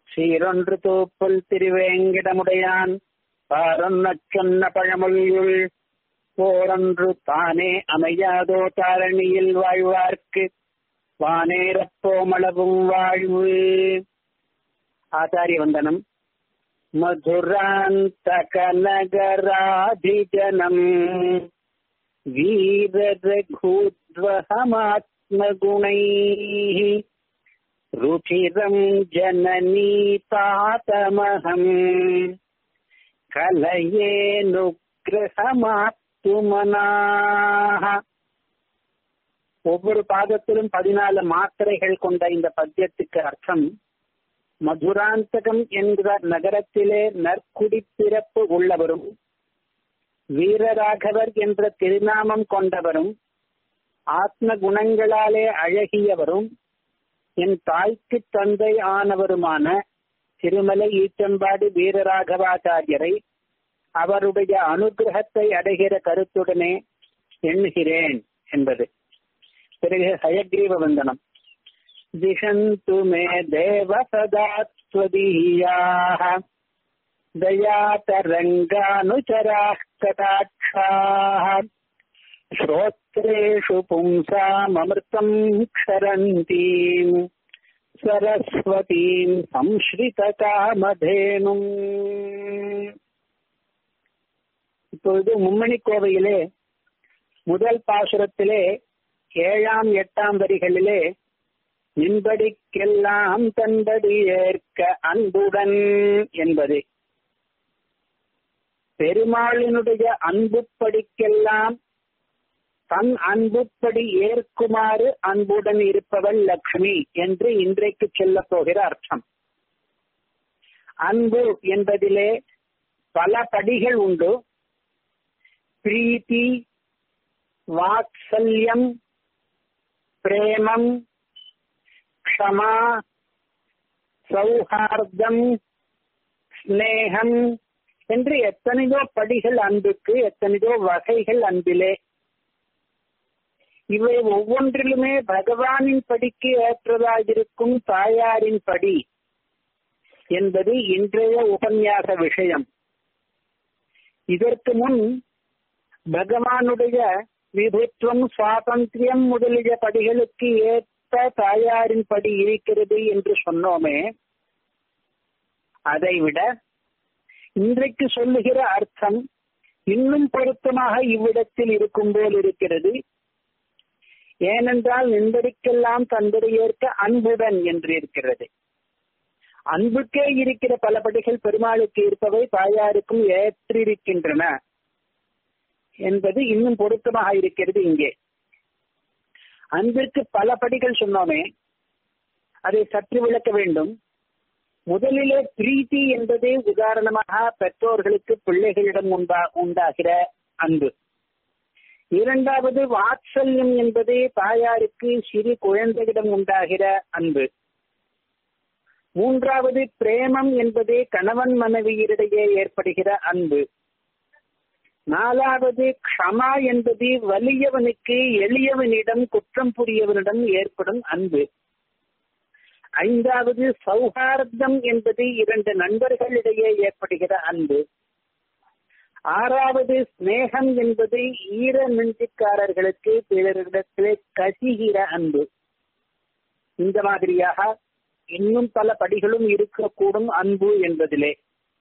சீரொன்று தூப்புல் திருவேங்கிடமுடையான் பாரொன்னச் சொன்ன பழமொழியுள் போரொன்று தானே அமையாதோ தாரணியில் வாழ்வார்க்கு வானேரப்போமளவும் வாழ்வு ஆச்சாரிய வந்தனம் மதுராந்தகநகராதிஜனம் वीररघूद्वहमात्मगुणैः रुचिरम् जननीपातमहम् கலையேனுகிரகமாத்துமனாக ஒவ்வொரு பாதத்திலும் பதினாலு மாத்திரைகள் கொண்ட இந்த பத்தியத்துக்கு அர்த்தம் மதுராந்தகம் என்கிற நகரத்திலே நற்குடி பிறப்பு உள்ளவரும் வீரராகவர் என்ற திருநாமம் கொண்டவரும் ஆத்ம குணங்களாலே அழகியவரும் என் தாய்க்கு தந்தை ஆனவருமான திருமலை ஈச்சம்பாடு வீரராகவாச்சாரியரை அவருடைய அனுகிரகத்தை அடைகிற கருத்துடனே எண்ணுகிறேன் என்பது பிறகு ஹயக்ரீவ வந்தனம் திஷந்து மே தேவ சதா ஸ்வதீயாः दयातरङ्गानुचराः कटाक्षाः श्रोत्रेषु पुंसाममृतम् क्षरन्तीम् सरस्वतीम् संश्रितकामधेनुम् இப்பொழுது மும்மணி கோவையிலே முதல் பாசுரத்திலே ஏழாம் எட்டாம் வரிகளிலே நின்படிக்கெல்லாம் தன்படி ஏற்க அன்புடன் என்பது பெருமாளினுடைய அன்புப்படிக்கெல்லாம் தன் அன்புப்படி ஏற்குமாறு அன்புடன் இருப்பவள் லக்ஷ்மி என்று இன்றைக்கு சொல்ல போகிற அர்த்தம் அன்பு என்பதிலே பல படிகள் உண்டு பிரீத்தி வாத்சல்யம் பிரேமம் க்ஷமா சௌஹார்தம் ஸ்னேகம் என்று எத்தனையோ படிகள் அன்புக்கு எத்தனையோ வகைகள் அன்பிலே இவை ஒவ்வொன்றிலுமே பகவானின் படிக்கு ஏற்றதாயிருக்கும் தாயாரின் படி என்பது இன்றைய உபன்யாச விஷயம் இதற்கு முன் பகவானுடைய விபுத்துவம் சுவாதந்திரியம் முதலிய படிகளுக்கு ஏற்ப தாயாரின் படி இருக்கிறது என்று சொன்னோமே அதைவிட இன்றைக்கு சொல்லுகிற அர்த்தம் இன்னும் பொருத்தமாக இவ்விடத்தில் இருக்கும் போல் இருக்கிறது ஏனென்றால் நின்றடிக்கெல்லாம் தந்தடி ஏற்க அன்புடன் என்று இருக்கிறது அன்புக்கே இருக்கிற பல படிகள் பெருமாளுக்கு இருப்பவை தாயாருக்கும் ஏற்றிருக்கின்றன என்பது இன்னும் பொருத்தமாக இருக்கிறது இங்கே அன்பிற்கு பல படிகள் சொன்னோமே அதை சற்று விளக்க வேண்டும் முதலிலே பிரீத்தி என்பதே உதாரணமாக பெற்றோர்களுக்கு பிள்ளைகளிடம் உண்டா உண்டாகிற அன்பு இரண்டாவது வாத்சல்யம் என்பது தாயாருக்கு சிறு குழந்தையிடம் உண்டாகிற அன்பு மூன்றாவது பிரேமம் என்பது கணவன் மனைவியரிடையே ஏற்படுகிற அன்பு நாலாவது க்ஷமா என்பது வலியவனுக்கு எளியவனிடம் குற்றம் புரியவனிடம் ஏற்படும் அன்பு ஐந்தாவது சௌஹார்தம் என்பது இரண்டு நண்பர்களிடையே ஏற்படுகிற அன்பு ஆறாவது ஸ்நேகம் என்பது ஈர நெஞ்சுக்காரர்களுக்கு பிறரிடத்திலே கசிகிற அன்பு இந்த மாதிரியாக இன்னும் பல படிகளும் இருக்கக்கூடும் அன்பு என்பதிலே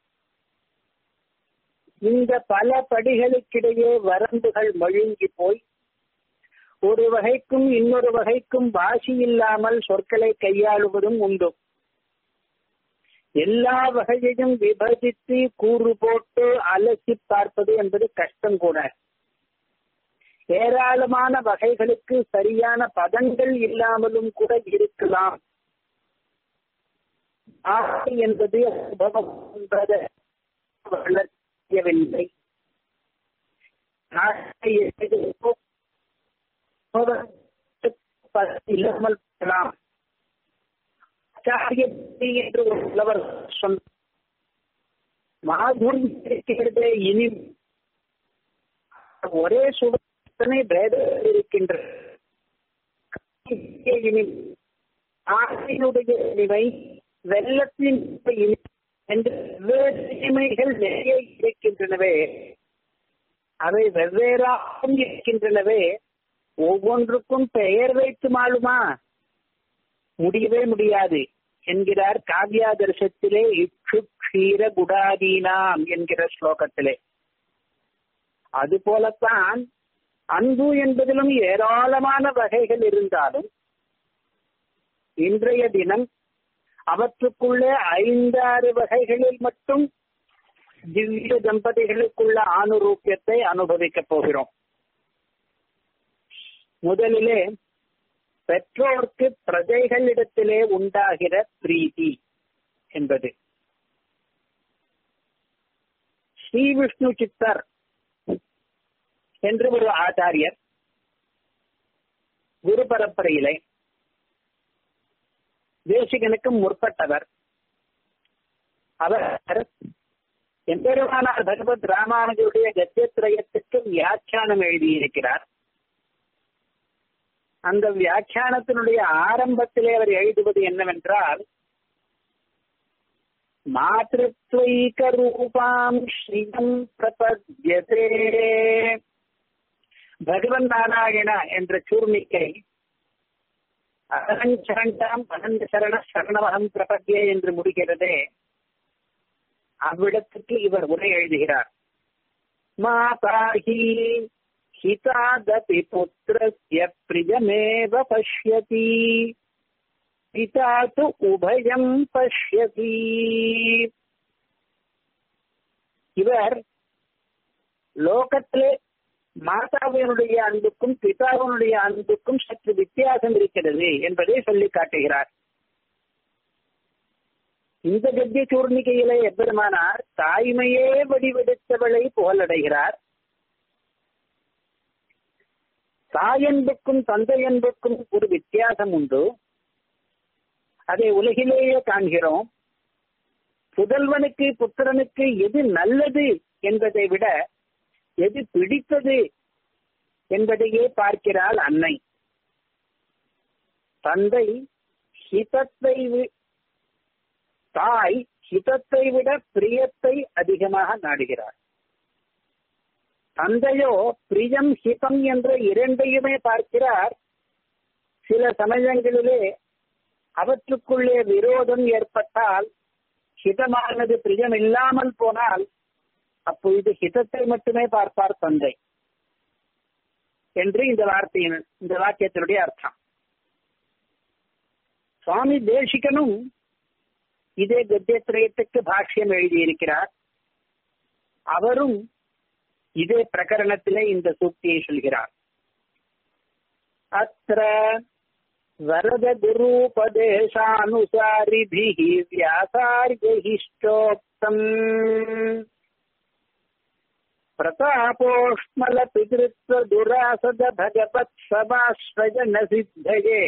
இந்த பல படிகளுக்கிடையே வரம்புகள் மழுங்கி போய் ஒரு வகைக்கும் இன்னொரு வகைக்கும் வாசி இல்லாமல் சொற்களை கையாளுவதும் உண்டு எல்லா வகையையும் விபஜித்து கூறு போட்டு அலசி பார்ப்பது என்பது கஷ்டம் கூட ஏராளமான வகைகளுக்கு சரியான பதங்கள் இல்லாமலும் கூட இருக்கலாம் ஆசை என்பது அனுபவம் என்பது வளர்ச்சியவில்லை இல்லாமல் போகலாம் என்று ஒரு புலவர் சொன்ன மாதுர்கிறதே இனி ஒரே சுடத்தனை பேதம் இருக்கின்ற ஆசையினுடைய இனிமை வெள்ளத்தின் என்று வெவ்வேறு தீமைகள் நிறைய இருக்கின்றனவே அவை வெவ்வேறாகவும் இருக்கின்றனவே ஒவ்வொன்றுக்கும் பெயர் வைத்து மாளுமா முடியவே முடியாது என்கிறார் காவியாதர்சத்திலே இச்சு க்ஷீர குடாதீனாம் என்கிற ஸ்லோகத்திலே அது போலத்தான் அன்பு என்பதிலும் ஏராளமான வகைகள் இருந்தாலும் இன்றைய தினம் அவற்றுக்குள்ளே ஐந்தாறு வகைகளில் மட்டும் திவ்ய தம்பதிகளுக்குள்ள ஆணுரூப்பியத்தை அனுபவிக்கப் போகிறோம் முதலிலே பெற்றோர்க்கு பிரஜைகளிடத்திலே உண்டாகிற பிரீதி என்பது ஸ்ரீ விஷ்ணு சித்தர் என்று ஒரு ஆச்சாரியர் குரு பரம்பரையிலே தேசிகனுக்கு முற்பட்டவர் அவர் எம்பெருமானார் பகவத் ராமானுஜருடைய கத்தியத்திரயத்துக்கு வியாக்கியானம் எழுதியிருக்கிறார் அந்த வியாக்கியானத்தினுடைய ஆரம்பத்திலே அவர் எழுதுவது என்னவென்றால் மாத்திருத்வைக ரூபாம் ஸ்ரீயம் பிரபத்யதே பகவன் நாராயண என்ற சூர்ணிக்கை அகஞ்சரண்டாம் அனந்த சரண சரணவகம் பிரபத்தியே என்று முடிகிறதே அவ்விடத்துக்கு இவர் உரை எழுதுகிறார் மாதாஹி ஹிதாதபி புத்திரஸ்ய பிரியமேவ பஷ்யதி பிதா து உபயம் பஷ்யதி இவர் லோகத்திலே மாதாவினுடைய அன்புக்கும் பிதாவினுடைய அன்புக்கும் சற்று வித்தியாசம் இருக்கிறது என்பதை சொல்லி காட்டுகிறார் இந்த கத்திய சூர்ணிகையிலே எப்பெருமானார் தாய்மையே வடிவெடுத்தவளை புகழடைகிறார் தாயன்புக்கும் தந்தையன்புக்கும் ஒரு வித்தியாசம் உண்டு அதை உலகிலேயே காண்கிறோம் புதல்வனுக்கு புத்திரனுக்கு எது நல்லது என்பதை விட எது பிடித்தது என்பதையே பார்க்கிறாள் அன்னை தந்தை ஹிதத்தை தாய் ஹிதத்தை விட பிரியத்தை அதிகமாக நாடுகிறார் தந்தையோ பிரியம் ஹிதம் என்ற இரண்டையுமே பார்க்கிறார் சில சமயங்களிலே அவற்றுக்குள்ளே விரோதம் ஏற்பட்டால் ஹிதமானது பிரியம் இல்லாமல் போனால் அப்பொழுது ஹிதத்தை மட்டுமே பார்ப்பார் தந்தை என்று இந்த வார்த்தையின் இந்த வாக்கியத்தினுடைய அர்த்தம் சுவாமி தேசிகனும் இதே கத்தியத்திரயத்துக்கு பாஷ்யம் எழுதியிருக்கிறார் அவரும் இதே பிரகரணத்திலே இந்த சூக்தியை சொல்கிறார் அத்த வரத குருபதேசானுசாரிபிः व्यासार्यहिष्टोक्तम् प्रतापोष्मल पितृत्व दुरासद भगवत् समाश्रयन सिद्धये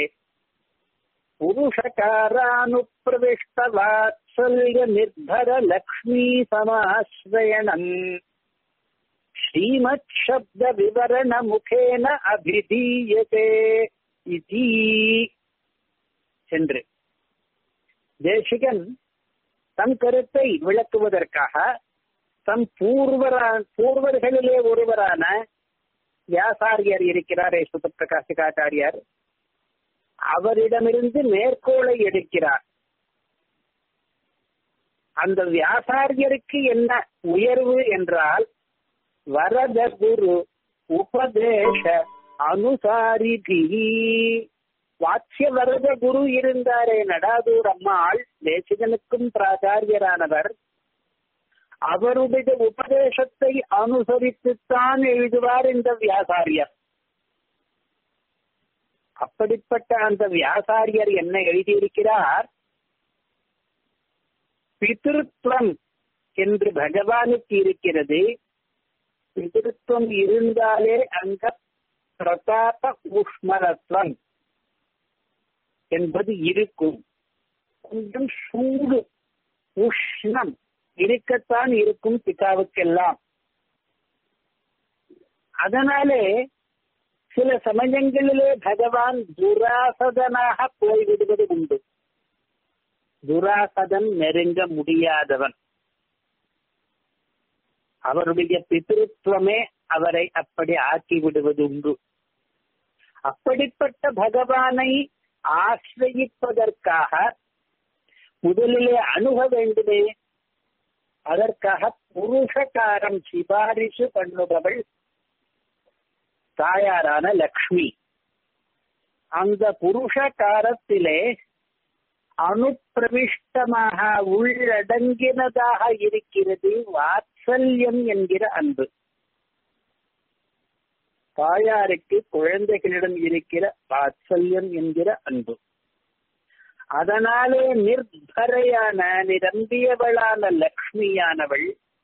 पुरुषकारानुप्रविष्ट वात्सल्य निर्भर लक्ष्मी समाश्रयणम् श्रीमच्छब्द विवरण मुखेन अभिधीयते इति என்று தேசிகன் தம் கருத்தை விளக்குவதற்காக தம் பூர்வரா பூர்வர்களிலே ஒருவரான வியாசாரியர் இருக்கிறாரே சுதப்பிரகாசிகாச்சாரியார் அவரிடமிருந்து மேற்கோளை எடுக்கிறார் அந்த வியாசாரியருக்கு என்ன உயர்வு என்றால் வரத குரு உபதேச அனுசாரிதி வாட்சிய வரத குரு இருந்தாரே நடாதூர் அம்மாள் தேசிகனுக்கும் பிராச்சாரியரானவர் அவருடைய உபதேசத்தை அனுசரித்துத்தான் எழுதுவார் இந்த வியாசாரியர் அப்படிப்பட்ட அந்த வியாசாரியர் என்ன எழுதியிருக்கிறார் பிதிருத்வம் என்று பகவானுக்கு இருக்கிறது பிதிருத்வம் இருந்தாலே அந்த பிரதாப உஷ்மரத்வம் என்பது இருக்கும் கொஞ்சம் சூடு உஷ்ணம் இருக்கத்தான் இருக்கும் பிதாவுக்கெல்லாம் அதனாலே சில சமயங்களிலே பகவான் துராசதனாக போய்விடுவது உண்டு துராசதன் நெருங்க முடியாதவன் அவருடைய பிதிருத்துவமே அவரை அப்படி ஆக்கி விடுவது உண்டு அப்படிப்பட்ட பகவானை ஆசிரயிப்பதற்காக முதலிலே அணுக வேண்டுமே அதற்காக புருஷகாரம் சிபாரிசு பண்ணுபவள் தாயாரான லக்ஷ்மி அந்த புருஷகாரத்திலே அணுப்பிரவிஷ்டமாக உள்ளடங்கினதாக இருக்கிறது வாத்சல்யம் என்கிற அன்பு தாயாருக்கு குழந்தைகளிடம் இருக்கிற வாத்சல்யம் என்கிற அன்பு அதனாலே நிர்பரையான நிரம்பியவளான லக்ஷ்மியானவள்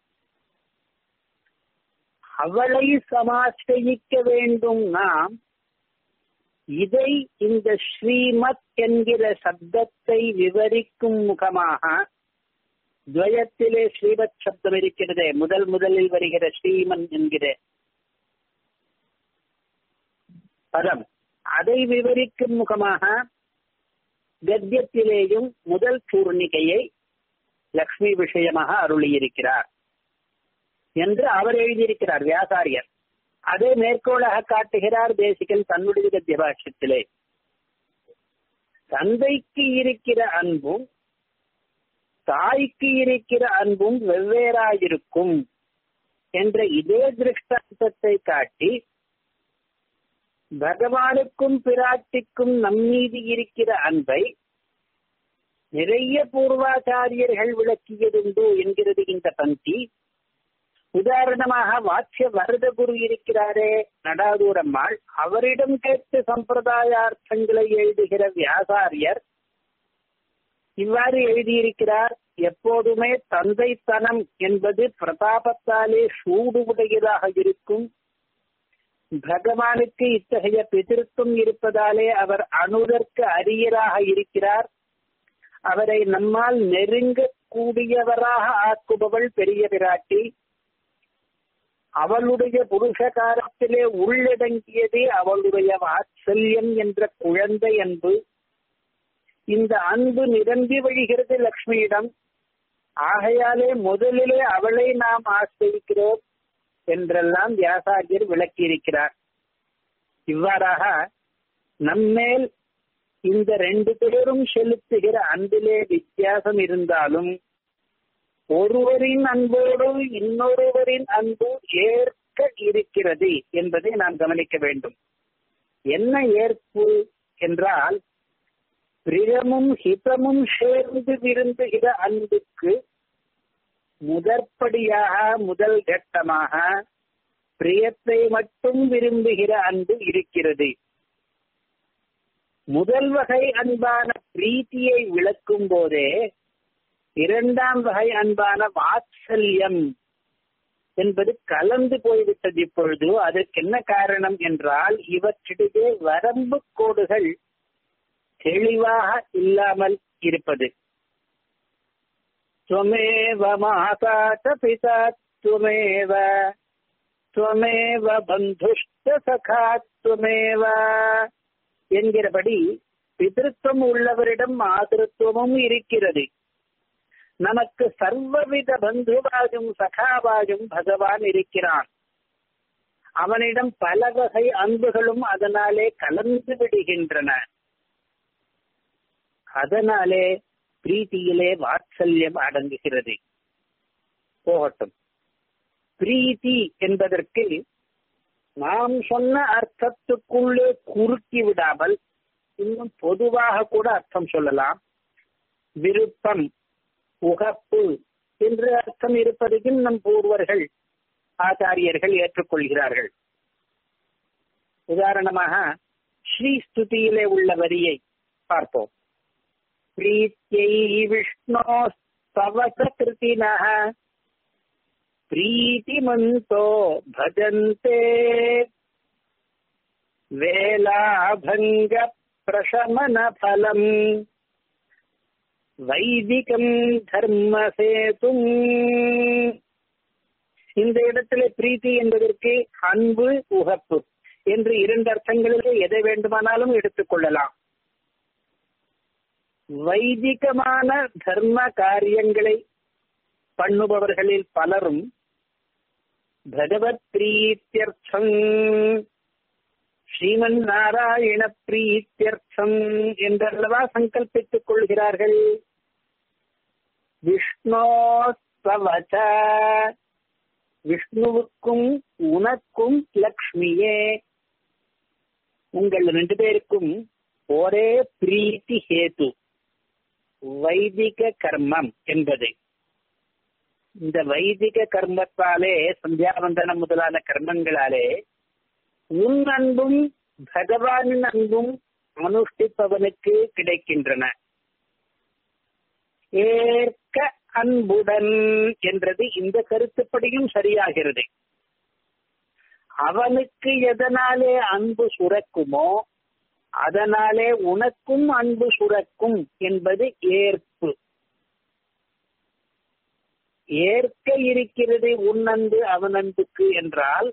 அவளை சமாசிரியிக்க வேண்டும் நாம் இதை இந்த ஸ்ரீமத் என்கிற சப்தத்தை விவரிக்கும் முகமாக துவயத்திலே ஸ்ரீமத் சப்தம் இருக்கிறதே முதல் முதலில் வருகிற ஸ்ரீமன் என்கிற பதம் அதை விவரிக்கும் முகமாக கத்தியத்திலேயும் முதல் சூர்ணிகையை லக்ஷ்மி விஷயமாக அருளியிருக்கிறார் என்று அவர் எழுதியிருக்கிறார் வியாசாரியர் அதே மேற்கோளாக காட்டுகிறார் தேசிகன் தன்னுடைய கத்திய பாஷ்யத்திலே தந்தைக்கு இருக்கிற அன்பும் தாய்க்கு இருக்கிற அன்பும் வெவ்வேறாயிருக்கும் என்ற இதே திருஷ்டாந்தத்தை காட்டி பகவானுக்கும் பிராட்டிக்கும் நம்மீது இருக்கிற அன்பை நிறைய பூர்வாச்சாரியர்கள் விளக்கியதுண்டு என்கிறது இந்த பந்தி உதாரணமாக வாட்சிய வரத குரு இருக்கிறாரே நடாதூரம்மாள் அவரிடம் கேட்டு சம்பிரதாயார்த்தங்களை எழுதுகிற வியாசாரியர் இவ்வாறு எழுதியிருக்கிறார் எப்போதுமே தந்தைத்தனம் என்பது பிரதாபத்தாலே சூடு உடையதாக இருக்கும் பகவானுக்கு இத்தகைய பிதிருத்தம் இருப்பதாலே அவர் அணுதற்கு அரியராக இருக்கிறார் அவரை நம்மால் நெருங்க கூடியவராக ஆக்குபவள் பெரிய பிராட்டி அவளுடைய புருஷகாரத்திலே உள்ளடங்கியதே அவளுடைய வாத்சல்யம் என்ற குழந்தை அன்பு இந்த அன்பு நிரம்பி வழிகிறது லக்ஷ்மியிடம் ஆகையாலே முதலிலே அவளை நாம் ஆசிரிக்கிறோம் என்றெல்லாம் வியாசாரியர் விளக்கியிருக்கிறார் இவ்வாறாக நம்மேல் இந்த ரெண்டு பேரும் செலுத்துகிற அன்பிலே வித்தியாசம் இருந்தாலும் ஒருவரின் அன்போடு இன்னொருவரின் அன்பு ஏற்க இருக்கிறது என்பதை நாம் கவனிக்க வேண்டும் என்ன ஏற்பு என்றால் பிரியமும் ஹிதமும் சேர்ந்து விரும்புகிற அன்புக்கு முதற்படியாக முதல் கட்டமாக பிரியத்தை மட்டும் விரும்புகிற அன்பு இருக்கிறது முதல் வகை அன்பான பிரீத்தியை விளக்கும் போதே இரண்டாம் வகை அன்பான வாத்சல்யம் என்பது கலந்து போய்விட்டது இப்பொழுது அதற்கு என்ன காரணம் என்றால் இவற்றிடையே வரம்பு கோடுகள் தெளிவாக இல்லாமல் இருப்பது त्वमेव माता च पिता त्वमेव त्वमेव பந்துஷ்ட சகா त्वमेव என்கிறபடி பிதிருத்தம் உள்ளவரிடம் மாதிருத்துவமும் இருக்கிறது நமக்கு சர்வவித பந்துவாயும் சகாவாயும் பகவான் இருக்கிறான் அவனிடம் பல வகை அன்புகளும் அதனாலே கலந்து விடுகின்றன அதனாலே பிரீத்தியிலே வாத்சல்யம் அடங்குகிறது போகட்டும் பிரீத்தி என்பதற்கு நாம் சொன்ன அர்த்தத்துக்குள்ளே குறுக்கி விடாமல் இன்னும் பொதுவாக கூட அர்த்தம் சொல்லலாம் விருப்பம் உகப்பு என்று அர்த்தம் இருப்பதையும் நம் பூர்வர்கள் ஆச்சாரியர்கள் ஏற்றுக்கொள்கிறார்கள் உதாரணமாக ஸ்ரீ ஸ்துதியிலே உள்ள வரியை பார்ப்போம் प्रीत्यै विष्णोस्तव कृतिनः प्रीतिमन्तो भजन्ते वेलाभङ्गप्रशमनफलम् வைதிகம் தர்மசேதும் இந்த இடத்துல பிரீத்தி என்பதற்கு அன்பு உகப்பு என்று இரண்டு அர்த்தங்களிலே எதை வேண்டுமானாலும் எடுத்துக்கொள்ளலாம் வைதிகமான தர்ம காரியங்களை பண்ணுபவர்களில் பலரும் பகவத் பிரீத்தியர்த்தம் ஸ்ரீமன் நாராயண பிரீத்தியர்த்தம் என்றல்லவா சங்கல்பித்துக் கொள்கிறார்கள் விஷ்ணோஸ்தவச்ச விஷ்ணுவுக்கும் உனக்கும் லக்ஷ்மியே உங்கள் ரெண்டு பேருக்கும் ஒரே பிரீத்தி ஹேது வைதிக கர்மம் என்பது இந்த வைதிக கர்மத்தாலே சந்தியாவந்தனம் முதலான கர்மங்களாலே உன் அன்பும் பகவானின் அன்பும் அனுஷ்டிப்பவனுக்கு கிடைக்கின்றன ஏற்க அன்புடன் என்றது இந்த கருத்துப்படியும் சரியாகிறது அவனுக்கு எதனாலே அன்பு சுரக்குமோ அதனாலே உனக்கும் அன்பு சுரக்கும் என்பது ஏற்பு ஏற்க இருக்கிறது உன் அன்பு அவன் அன்புக்கு என்றால்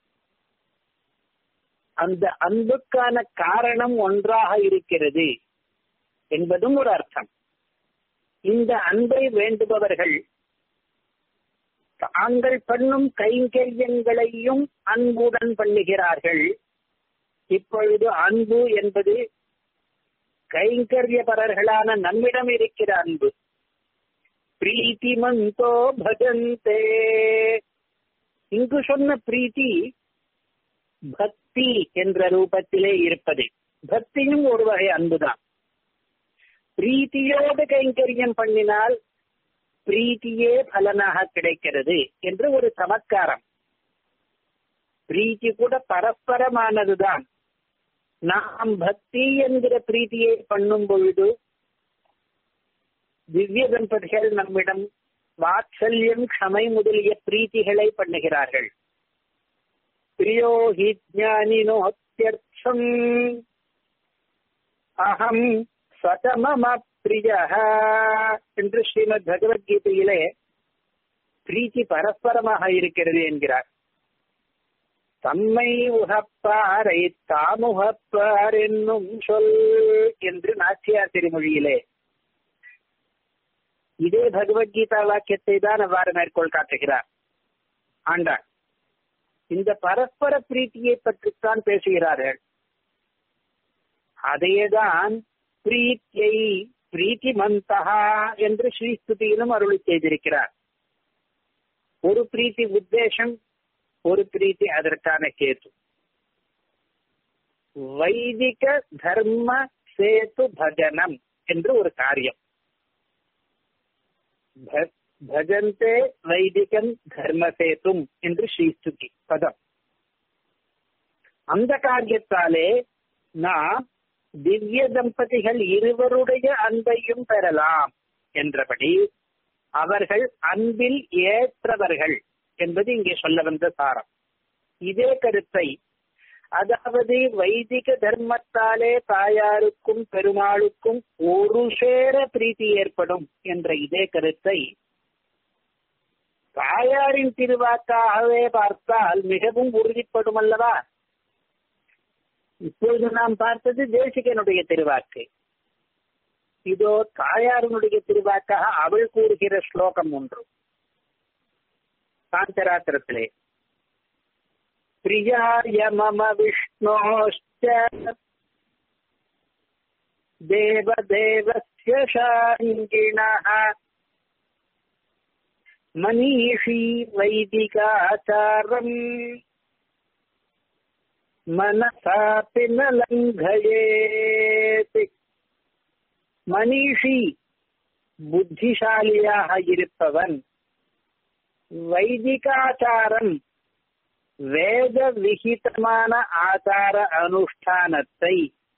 அந்த அன்புக்கான காரணம் ஒன்றாக இருக்கிறது என்பதும் ஒரு அர்த்தம் இந்த அன்பை வேண்டுபவர்கள் தாங்கள் பண்ணும் கைங்கரியங்களையும் அன்புடன் பண்ணுகிறார்கள் இப்பொழுது அன்பு என்பது கைங்கரியபரர்களான நம்மிடம் இருக்கிற அன்பு பிரீத்தி மந்தோ பஜந்தே இங்கு சொன்ன பிரீத்தி பக்தி என்ற ரூபத்திலே இருப்பது பக்தியும் ஒரு வகை அன்புதான் பிரீத்தியோடு கைங்கரியம் பண்ணினால் பிரீத்தியே பலனாக கிடைக்கிறது என்று ஒரு சமத்காரம் பிரீத்தி கூட பரஸ்பரமானதுதான் நாம் பக்தி என்கிற பிரீத்தியை பண்ணும் பொழுது திவ்ய தம்பதிகள் நம்மிடம் வாத்சல்யம் க்ஷமை முதலிய பிரீத்திகளை பண்ணுகிறார்கள் பிரியோ ஹி ஜானினோத்தியர்த்தம் அகம் சதமம பிரிய என்று ஸ்ரீமத் பகவத்கீதையிலே பிரீத்தி பரஸ்பரமாக இருக்கிறது என்கிறார் தம்மை உகப்பாரை தாமுகப்பார் என்னும் சொல் என்று நாச்சியார் திருமொழியிலே இதே பகவத்கீதா வாக்கியத்தை தான் அவ்வாறு மேற்கோள் காட்டுகிறார் ஆண்டாள் இந்த பரஸ்பர பிரீத்தியை பற்றித்தான் பேசுகிறார்கள் அதையேதான் பிரீத்தியை பிரீத்தி மந்தகா என்று ஸ்ரீஸ்துதியிலும் அருளி செய்திருக்கிறார் ஒரு பிரீத்தி உத்தேசம் ஒரு பிரீத்தி அதற்கான கேது வைதிக தர்ம சேது பஜனம் என்று ஒரு காரியம் பஜந்தே வைதிகம் தர்ம சேத்தும் என்று ஸ்ரீஸ்துதி பதம் அந்த காரியத்தாலே நாம் திவ்ய தம்பதிகள் இருவருடைய அன்பையும் பெறலாம் என்றபடி அவர்கள் அன்பில் ஏற்றவர்கள் என்பது இங்கே சொல்ல வந்த சாரம் இதே கருத்தை அதாவது வைதிக தர்மத்தாலே தாயாருக்கும் பெருமாளுக்கும் ஒரு சேர பிரீத்தி ஏற்படும் என்ற இதே கருத்தை தாயாரின் திருவாக்காகவே பார்த்தால் மிகவும் உறுதிப்படும் அல்லவா இப்பொழுது நாம் பார்த்தது தேசிகனுடைய திருவாக்கு இதோ தாயாரனுடைய திருவாக்காக அவள் கூறுகிற ஸ்லோகம் ஒன்று காந்தராத்திரத்திலே பிரியாய மம விஷ்ணோஷ்ட தேவதேவஸ்ய சாங்கிணः மनीषी வைதிகாச்சாரம் மனசாப்பி ந லங்கயேத் மனிஷி புத்திசாலியாக இருப்பவன் வைதிகாச்சாரம் வேத விகிதமான ஆச்சார அனுஷ்டானத்தை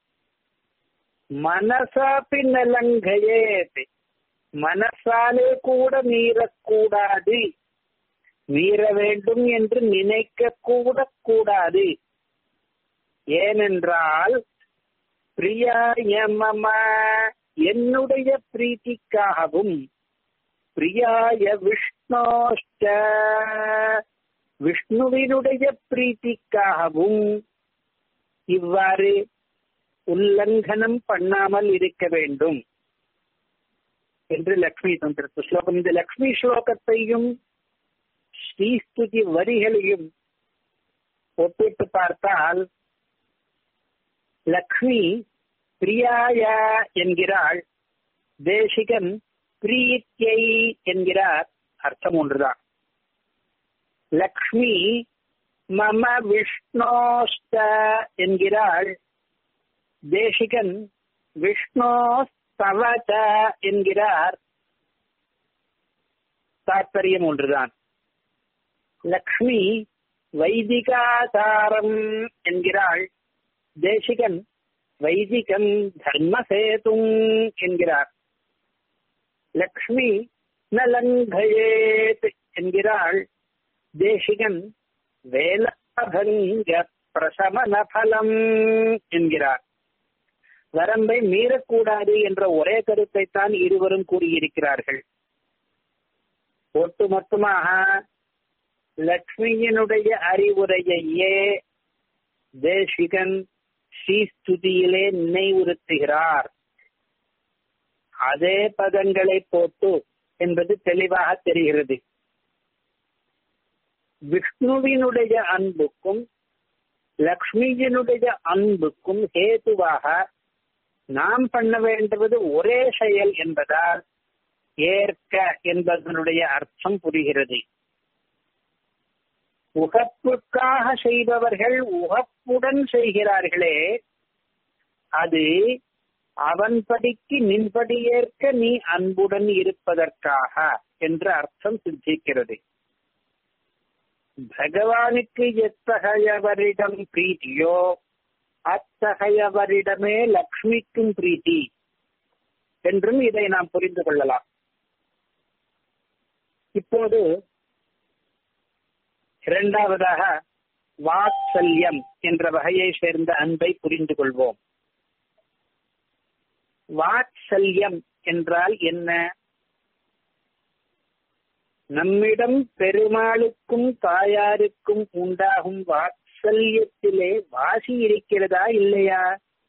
மனசாப்பி நலங்கயேத் மனசாலே கூட மீறக்கூடாது மீற வேண்டும் என்று நினைக்க கூட கூடாது ஏனென்றால் பிரியாய மம என்னுடைய பிரீத்திக்காகவும் பிரியாய விஷ்ணோஷ்ட விஷ்ணுவினுடைய பிரீத்திக்காகவும் இவ்வாறு உல்லங்கனம் பண்ணாமல் இருக்க வேண்டும் என்று லக்ஷ்மி தந்திரத்து ஸ்லோகம் இந்த லக்ஷ்மி ஸ்லோகத்தையும் ஸ்ரீஸ்துதி வரிகளையும் ஒப்பிட்டு பார்த்தால் லக்ஷ்மி பிரியாய என்கிறாள் தேசிகன் பிரீத்தியை என்கிறார் அர்த்தம் ஒன்றுதான் லக்ஷ்மி மம விஷ்ணோஸ்த என்கிறாள் தேசிகன் விஷ்ணோஸ்தவத என்கிறார் தாற்பயம் ஒன்றுதான் லக்ஷ்மி வைதிகாதாரம் என்கிறாள் தேசிகன் வைதிகம் தர்மசேதும் என்கிறார் லக்ஷ்மி நலங்கயேத் என்கிறாள் தேசிகன் வேலாபங்க பிரசமன பலம் என்கிறார் வரம்பை மீறக்கூடாது என்ற ஒரே கருத்தை தான் இருவரும் கூறியிருக்கிறார்கள் ஒட்டுமொத்தமாக லக்ஷ்மியினுடைய அறிவுரையையே தேசிகன் ஸ்ரீஸ்துதியிலே நினைவுறுத்துகிறார் அதே பதங்களை போட்டு என்பது தெளிவாக தெரிகிறது விஷ்ணுவினுடைய அன்புக்கும் லக்ஷ்மியினுடைய அன்புக்கும் ஹேதுவாக நாம் பண்ண வேண்டுவது ஒரே செயல் என்பதால் ஏற்க என்பதனுடைய அர்த்தம் புரிகிறது உகப்புக்காக செய்பவர்கள் உகப்புடன் செய்கிறார்களே அது அவன் படிக்கு நின்படி ஏற்க நீ அன்புடன் இருப்பதற்காக என்ற அர்த்தம் சித்திக்கிறது பகவானுக்கு எத்தகையவரிடம் பிரீத்தியோ அத்தகையவரிடமே லக்ஷ்மிக்கும் பிரீத்தி என்றும் இதை நாம் புரிந்து கொள்ளலாம் இப்போது இரண்டாவதாக வாத்சல்யம் என்ற வகையை சேர்ந்த அன்பை புரிந்து கொள்வோம் வாத்சல்யம் என்றால் என்ன நம்மிடம் பெருமாளுக்கும் தாயாருக்கும் உண்டாகும் வாத்சல்யத்திலே வாசி இருக்கிறதா இல்லையா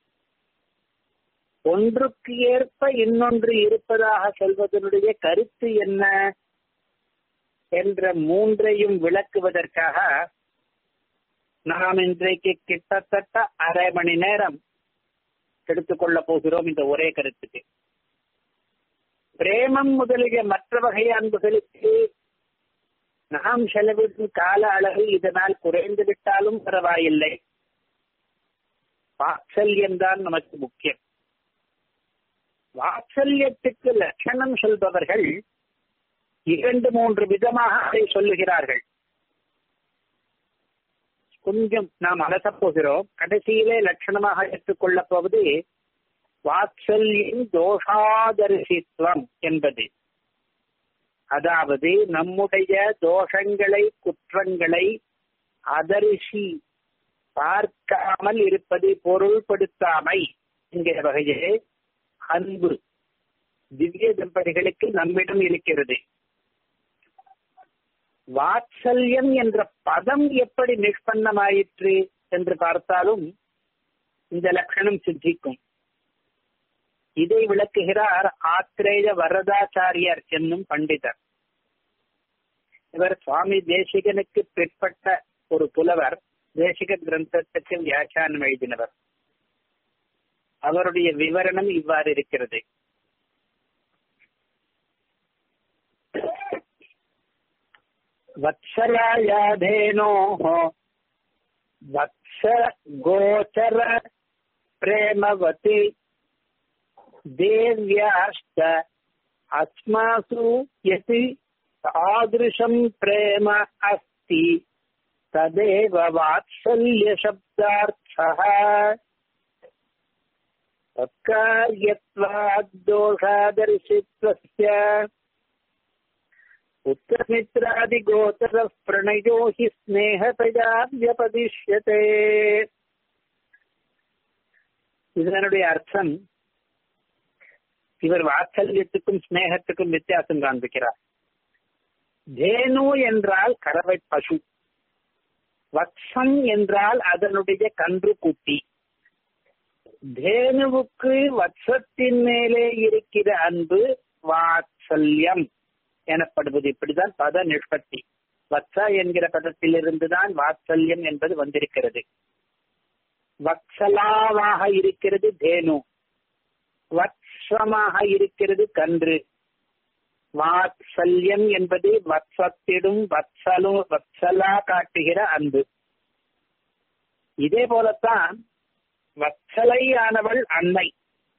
ஒன்றுக்கு ஏற்ப இன்னொன்று இருப்பதாக சொல்வதனுடைய கருத்து என்ன என்ற மூன்றையும் விளக்குவதற்காக நாம் இன்றைக்கு கிட்டத்தட்ட அரை மணி நேரம் எடுத்துக்கொள்ள போகிறோம் இந்த ஒரே கருத்துக்கு பிரேமம் முதலிய மற்ற வகை அன்புகளுக்கு நாம் செலவிடும் கால அளவு இதனால் குறைந்து விட்டாலும் பரவாயில்லை வாத்சல்யம்தான் நமக்கு முக்கியம் வாத்சல்யத்துக்கு லட்சணம் சொல்பவர்கள் இரண்டு மூன்று விதமாக அதை சொல்லுகிறார்கள் கொஞ்சம் நாம் அலசப் போகிறோம் கடைசியிலே லட்சணமாக ஏற்றுக்கொள்ளப் போவது வாத்சல்யம் தோஷாதரிசித்வம் என்பது அதாவது நம்முடைய தோஷங்களை குற்றங்களை அதரிசி பார்க்காமல் இருப்பது பொருள்படுத்தாமை என்கிற வகையிலே அன்பு திவ்ய தம்பதிகளுக்கு நம்மிடம் இருக்கிறது வாத்சல்யம் என்ற பதம் எப்படி நிஷ்பன்னமாயிற்று என்று பார்த்தாலும் இந்த லட்சணம் சித்திக்கும் இதை விளக்குகிறார் ஆத்திரேய வரதாச்சாரியர் என்னும் பண்டிதர் இவர் சுவாமி தேசிகனுக்கு பிற்பட்ட ஒரு புலவர் தேசிக கிரந்தத்துக்கு வியாக்கியானம் எழுதினவர் அவருடைய விவரணம் இவ்வாறு இருக்கிறது वत्सलायाधेनोः वत्स गोचर प्रेमवति देव्याश्च अस्मासु यदि तादृशम् प्रेम अस्ति तदेव वात्सल्यशब्दार्थः तत्कार्यत्वाद्दोषादर्शित्वस्य पुत्रमित्रादिगोचरः प्रणयो हि स्नेहतया व्यपदिश्यते இதனுடைய அர்த்தம் இவர் வாத்சல்யத்துக்கும் ஸ்னேகத்துக்கும் வித்தியாசம் காண்பிக்கிறார் தேனு என்றால் கறவை பசு வத்சம் என்றால் அதனுடைய கன்று குட்டி தேனுவுக்கு வத்சத்தின் மேலே இருக்கிற அன்பு வாத்சல்யம் எனப்படுவது இப்படிதான் பத நிஷ்பத்தி வத்ச என்கிற பதத்திலிருந்துதான் வாத்சல்யம் என்பது வந்திருக்கிறது வத்சலாவாக இருக்கிறது தேனு வத்சமாக இருக்கிறது கன்று வாத்சல்யம் என்பது வத்சத்திடும் வத்சலும் வத்சலா காட்டுகிற அன்பு இதே போலத்தான் வத்சலையானவள் அன்னை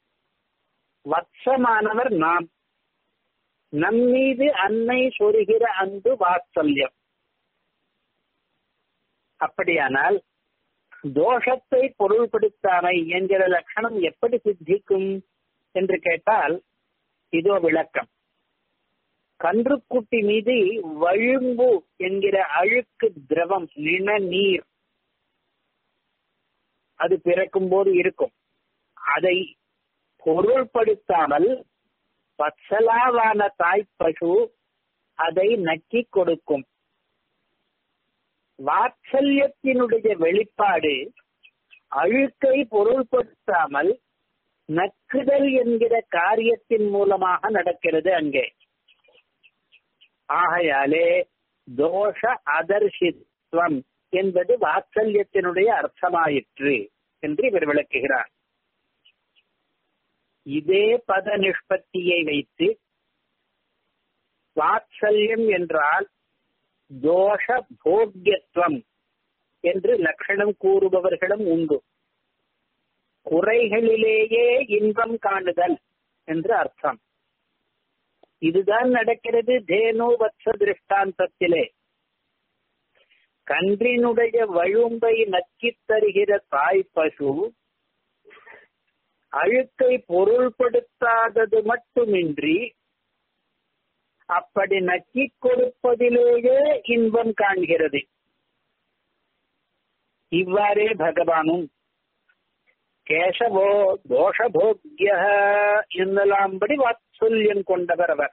வத்சமானவர் நாம் நம் மீது அன்னை சொருகிற அன்பு வாத்சல்யம் அப்படியானால் தோஷத்தை பொருள்படுத்தாமை என்கிற லட்சணம் எப்படி சித்திக்கும் என்று கேட்டால் இதோ விளக்கம் கன்றுக்குட்டி மீது வழும்பு என்கிற அழுக்கு திரவம் நிண நீர் அது பிறக்கும் போது இருக்கும் அதை பொருள்படுத்தாமல் பச்சலாவான தாய் பசு அதை நக்கி கொடுக்கும் வாத்சல்யத்தினுடைய வெளிப்பாடு அழுக்கை பொருள்படுத்தாமல் நக்குதல் என்கிற காரியத்தின் மூலமாக நடக்கிறது அங்கே ஆகையாலே தோஷ அதர்ஷித்வம் என்பது வாத்சல்யத்தினுடைய அர்த்தமாயிற்று என்று இவர் விளக்குகிறார் இதே பத நிஷ்பத்தியை வைத்து வாத்சல்யம் என்றால் தோஷ போக்கியத்துவம் என்று லட்சணம் கூறுபவர்களும் உண்டு குறைகளிலேயே இன்பம் காணுதல் என்று அர்த்தம் இதுதான் நடக்கிறது தேனு வத்ச திருஷ்டாந்தத்திலே கன்றினுடைய வழும்பை நக்கித் தருகிற தாய் பசு அழுக்கை பொருள்படுத்தாதது மட்டுமின்றி அப்படி நக்கிக் கொடுப்பதிலேயே இன்பம் காண்கிறது இவ்வாறே பகவானும் கேசவோ தோஷபோக்கிய என்னலாம்படி வாத்சல்யம் கொண்டவர் அவர்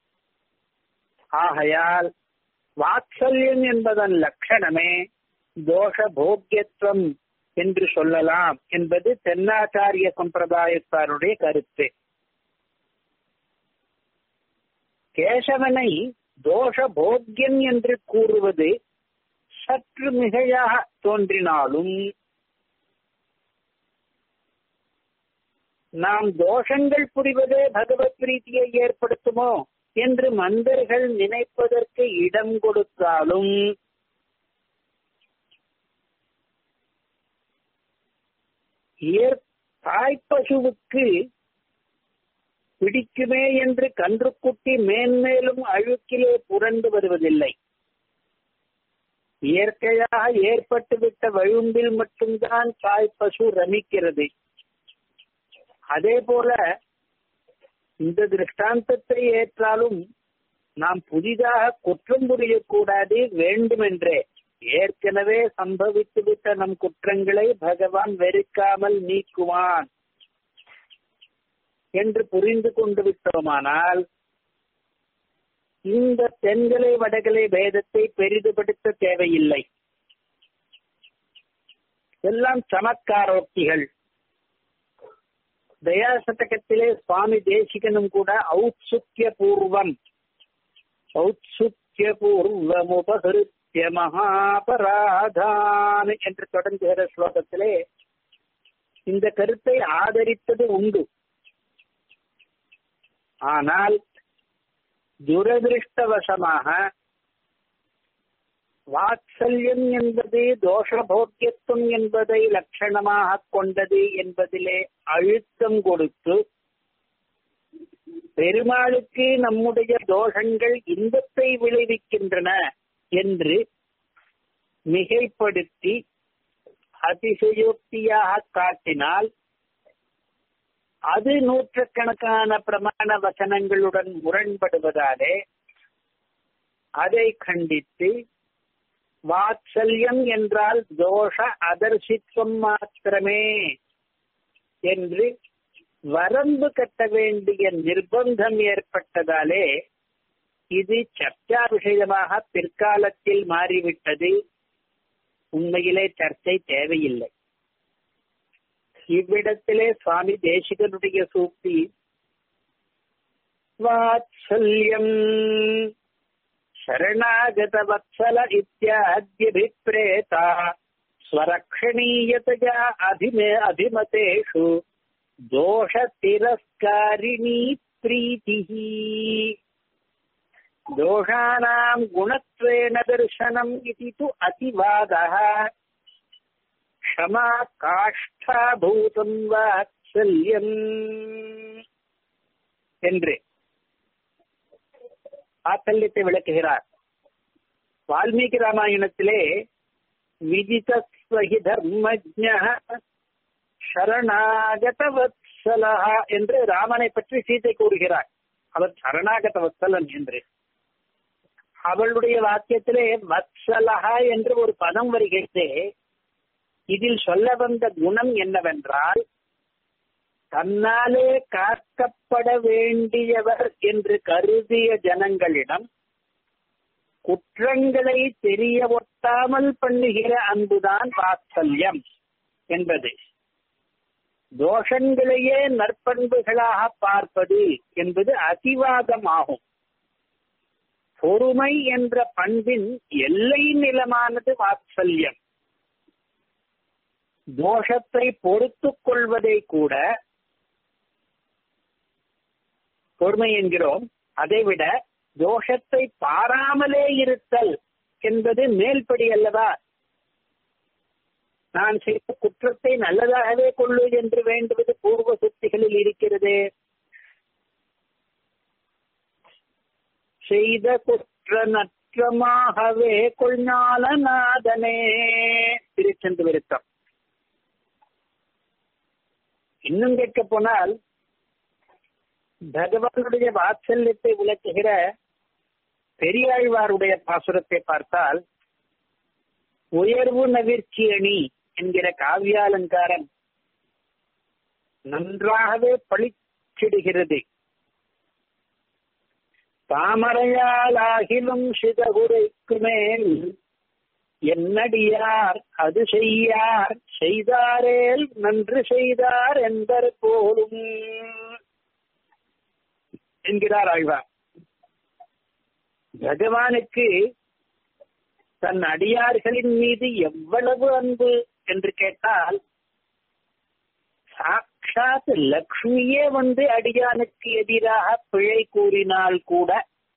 ஆகையால் வாத்சல்யம் என்பதன் லட்சணமே தோஷ போக்கியத்துவம் என்று சொல்லலாம் என்பது தென்னாச்சாரிய சம்பிரதாயத்தாருடைய கருத்து கேசவனை தோஷ போக்கியன் என்று கூறுவது சற்று மிகையாக தோன்றினாலும் நாம் தோஷங்கள் புரிவதே பகவத் பிரீத்தியை ஏற்படுத்துமோ என்று மந்தர்கள் நினைப்பதற்கு இடம் கொடுத்தாலும் தாய்ப்பசுவுக்கு பிடிக்குமே என்று கன்றுக்குட்டி மேன்மேலும் அழுக்கிலே புரண்டு வருவதில்லை இயற்கையாக ஏற்பட்டுவிட்ட வழும்பில் மட்டும்தான் தாய்ப்பசு ரமிக்கிறது அதே போல இந்த திருஷ்டாந்தத்தை ஏற்றாலும் நாம் புதிதாக குற்றம் புரியக்கூடாது வேண்டுமென்றே ஏற்கனவே சம்பவித்துவிட்ட நம் குற்றங்களை பகவான் வெறுக்காமல் நீக்குவான் என்று புரிந்து கொண்டு விட்டோமானால் இந்த தென்கலை வடகலை பேதத்தை பெரிதுபடுத்த தேவையில்லை எல்லாம் சமத்காரோக்திகள் தயாசதகத்திலே சுவாமி தேசிகனும் கூட ஔத்சுக்கிய பூர்வம் ஔத்சுக்கிய பூர்வமுபகிருத்திய மகாபராதான் என்று தொடங்குகிற ஸ்லோகத்திலே இந்த கருத்தை ஆதரித்தது உண்டு ஆனால் துரதிருஷ்டவசமாக வாத்சல்யம் என்பது தோஷபோக்கியத்துவம் என்பதை லட்சணமாக கொண்டது என்பதிலே அழுத்தம் கொடுத்து பெருமாளுக்கு நம்முடைய தோஷங்கள் இன்பத்தை விளைவிக்கின்றன என்று மிகைப்படுத்தி அதிசயோக்தியாக காட்டினால் அது நூற்றுக்கணக்கான பிரமாண வசனங்களுடன் முரண்படுவதாலே அதை கண்டித்து வாத்சல்யம் என்றால் தோஷ அதர்சித்துவம் மாத்திரமே என்று வரம்பு கட்ட வேண்டிய நிர்பந்தம் ஏற்பட்டதாலே இது சர்ச்சா விஷயமாக பிற்காலத்தில் மாறிவிட்டது உண்மையிலே சர்ச்சை தேவையில்லை இவ்விடத்திலே சுவாமி தேசிகனுடைய சூக்தி வாத்சல்யம் शरणागत वत्सल इत्याद्यभिप्रेता स्वरक्षणीयतया अधिमे अभिमतेषु दोषतिरस्कारिणी प्रीतिः दोषाणाम् गुणत्वेन दर्शनम् इति तु अतिवादः क्षमा काष्ठाभूतम् वात्सल्यम् என்று வாத்சல்யத்தை விளக்குகிறார் வால்மீகி ராமாயணத்திலே விதிதஸ்வஹி தர்மஜ சரணாகத வத்சலஹா என்று ராமனை பற்றி சீதை கூறுகிறார் அவர் சரணாகத வத்சலன் என்று அவளுடைய வாக்கியத்திலே வத்சலஹா என்று ஒரு பதம் வருகிறது இதில் சொல்ல வந்த குணம் என்னவென்றால் தன்னாலே காக்கப்பட வேண்டியவர் என்று கருதிய ஜனங்களிடம் குற்றங்களை தெரிய ஒட்டாமல் பண்ணுகிற அன்புதான் வாத்சல்யம் என்பது தோஷங்களையே நற்பண்புகளாக பார்ப்பது என்பது அதிவாதமாகும் பொறுமை என்ற பண்பின் எல்லை நிலமானது வாத்சல்யம் தோஷத்தை பொறுத்துக் கொள்வதை கூட பொறுமை என்கிறோம் அதைவிட தோஷத்தை பாராமலே இருத்தல் என்பது மேல்படி அல்லவா நான் செய்த குற்றத்தை நல்லதாகவே கொள்ளு என்று வேண்டுவது பூர்வ சுத்திகளில் இருக்கிறது செய்த குற்ற நற்றமாகவே கொள்ஞாலநாதனே திருச்செந்து விருத்தம் இன்னும் கேட்க போனால் பகவானுடைய வாத்சல்யத்தை விளக்குகிற பெரியாழ்வாருடைய பாசுரத்தை பார்த்தால் உயர்வு நவிர்ச்சி அணி என்கிற காவியாலங்காரம் நன்றாகவே பளிச்சிடுகிறது தாமரையால் ஆகிலும் சிதகுரைக்கு மேல் என்னடியார் அது செய்யார் செய்தாரேல் நன்று செய்தார் என்பர் போலும் என்கிறார் ஆழ்வார் பகவானுக்கு தன் அடியார்களின் மீது எவ்வளவு அன்பு என்று கேட்டால் சாட்சாத் லக்ஷ்மியே வந்து அடியானுக்கு எதிராக பிழை கூறினால் கூட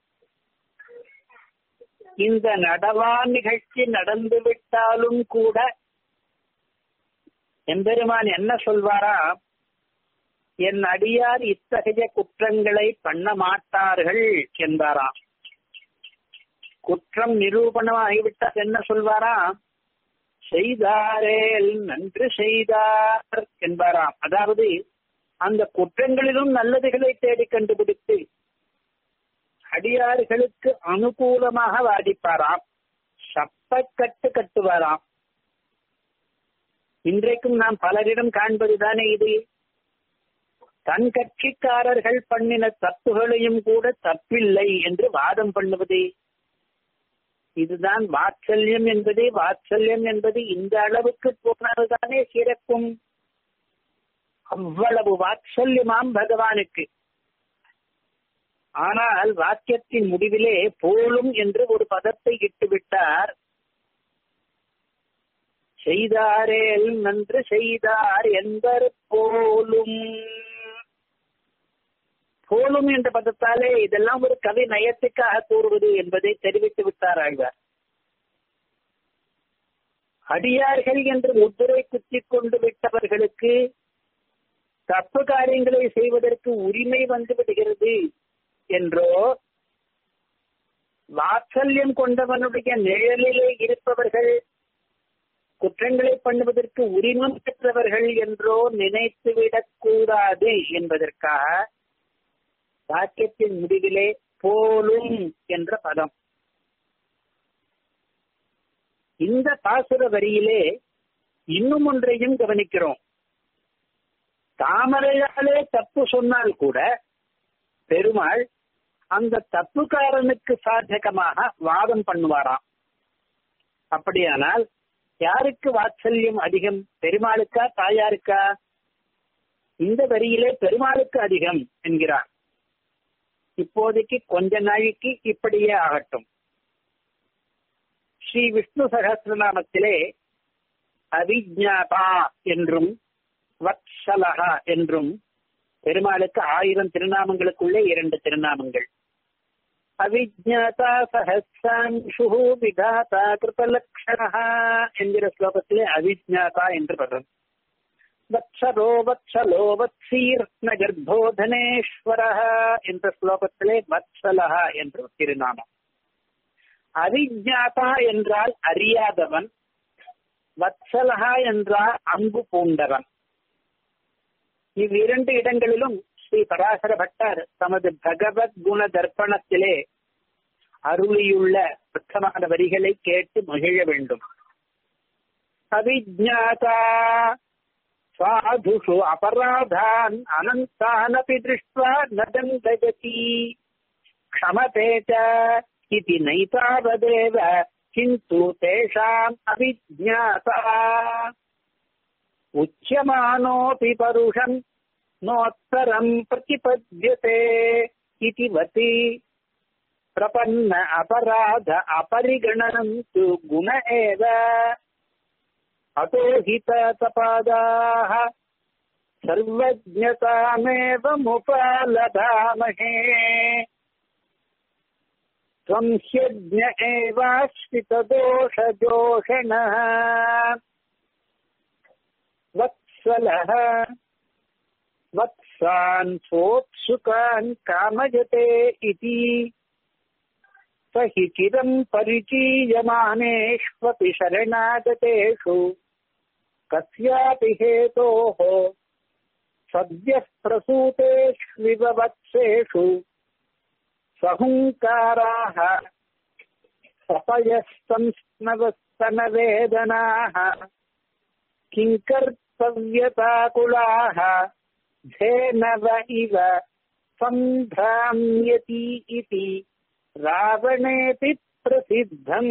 இந்த நடவா நிகழ்ச்சி நடந்து விட்டாலும் கூட எம்பெருமான் என்ன சொல்வாரா என் அடியார் இத்தகைய குற்றங்களை பண்ண மாட்டார்கள் என்பாராம் குற்றம் நிரூபணமாகிவிட்டால் என்ன சொல்வாரா செய்தாரேல் நன்று செய்தார் என்பாராம் அதாவது அந்த குற்றங்களிலும் நல்லதுகளை தேடி கண்டுபிடித்து அடியார்களுக்கு அனுகூலமாக வாதிப்பாராம் சப்பக்கட்டு கட்டுவாராம் இன்றைக்கும் நாம் பலரிடம் காண்பதுதானே இது தன் கட்சிக்காரர்கள் பண்ணின தப்புகளையும் கூட தப்பில்லை என்று வாதம் பண்ணுவது இதுதான் வாத்சல்யம் என்பது வாத்சல்யம் என்பது இந்த அளவுக்கு போனதுதானே சிறப்பும் அவ்வளவு வாத்சல்யமாம் பகவானுக்கு ஆனால் வாக்கியத்தின் முடிவிலே போலும் என்று ஒரு பதத்தை இட்டுவிட்டார் செய்தாரேல் நன்று செய்தார் என்பர் போலும் போலும் என்ற பதத்தாலே இதெல்லாம் ஒரு கவி நயத்துக்காக கூறுவது என்பதை தெரிவித்து விட்டார் ஆழ்வார் அடியார்கள் என்று முத்திரை குத்திக் கொண்டு விட்டவர்களுக்கு தப்பு காரியங்களை செய்வதற்கு உரிமை வந்து விடுகிறது என்றோ வாத்சல்யம் கொண்டவனுடைய நிழலிலே இருப்பவர்கள் குற்றங்களை பண்ணுவதற்கு உரிமம் பெற்றவர்கள் என்றோ நினைத்துவிடக் கூடாது என்பதற்காக வாக்கியத்தின் முடிவிலே போலும் என்ற பதம் இந்த பாசுர வரியிலே இன்னும் ஒன்றையும் கவனிக்கிறோம் தாமரையாலே தப்பு சொன்னால் கூட பெருமாள் அந்த தப்புக்காரனுக்கு சாதகமாக வாதம் பண்ணுவாராம் அப்படியானால் யாருக்கு வாத்சல்யம் அதிகம் பெருமாளுக்கா தாயாருக்கா இந்த வரியிலே பெருமாளுக்கு அதிகம் என்கிறார் இப்போதைக்கு கொஞ்ச நாளைக்கு இப்படியே ஆகட்டும் ஸ்ரீ விஷ்ணு சகசிரநாமத்திலே அவிஜாதா என்றும் வத்சலகா என்றும் பெருமாளுக்கு ஆயிரம் திருநாமங்களுக்குள்ளே இரண்டு திருநாமங்கள் அவிஜாதா சஹசிராம்சு விதாதா கிருபலக்ஷணா என்கிற ஸ்லோகத்திலே அவிஜாதா என்று பதம் வத்சலோ வத்சலோ வத்சீர்ண கர்ப்போதனேஸ்வர என்ற ஸ்லோகத்திலே வத்சலஹா என்று திருநாமம் அவிஜாதா என்றால் அறியாதவன் வத்சலஹா என்றால் அன்பு பூண்டவன் இவ்விரண்டு இடங்களிலும் ஸ்ரீ பராசர பட்டர் தமது பகவத் குண தர்ப்பணத்திலே அருளியுள்ள பிரத்தமான வரிகளை கேட்டு மகிழ வேண்டும் அவிஜாதா சாதுஷு அபராதான் அனந்தானபி திருஷ்டுவா நதந்தகதி க்ஷமதே ச इति नैतावदेव किन्तु तेषाम् अविज्ञाता उच्यमानोऽपि परुषम् नोत्तरम् प्रतिपद्यते इति वति प्रपन्न अपराध अपरिगणनम् तु गुण एव अतो हि तपदाः सर्वज्ञतामेव मुपालभामहे त्वं ह्यज्ञ एवाश्रितदोषदोषणः वत्सलः वत्सान् सोत्सुकान् कामयते इति स हि चिरम् परिचीयमानेष्वपि शरणागतेषु कस्यापि हेतोः सद्यः प्रसूतेष्विव वत्सेषु सहुङ्काराः सपयस्तंस्नवस्तनवेदनाः किङ्कर्तव्यताकुलाः धेनव इव सन्धाम्यति इति ராவணேபி பிரசித்தம்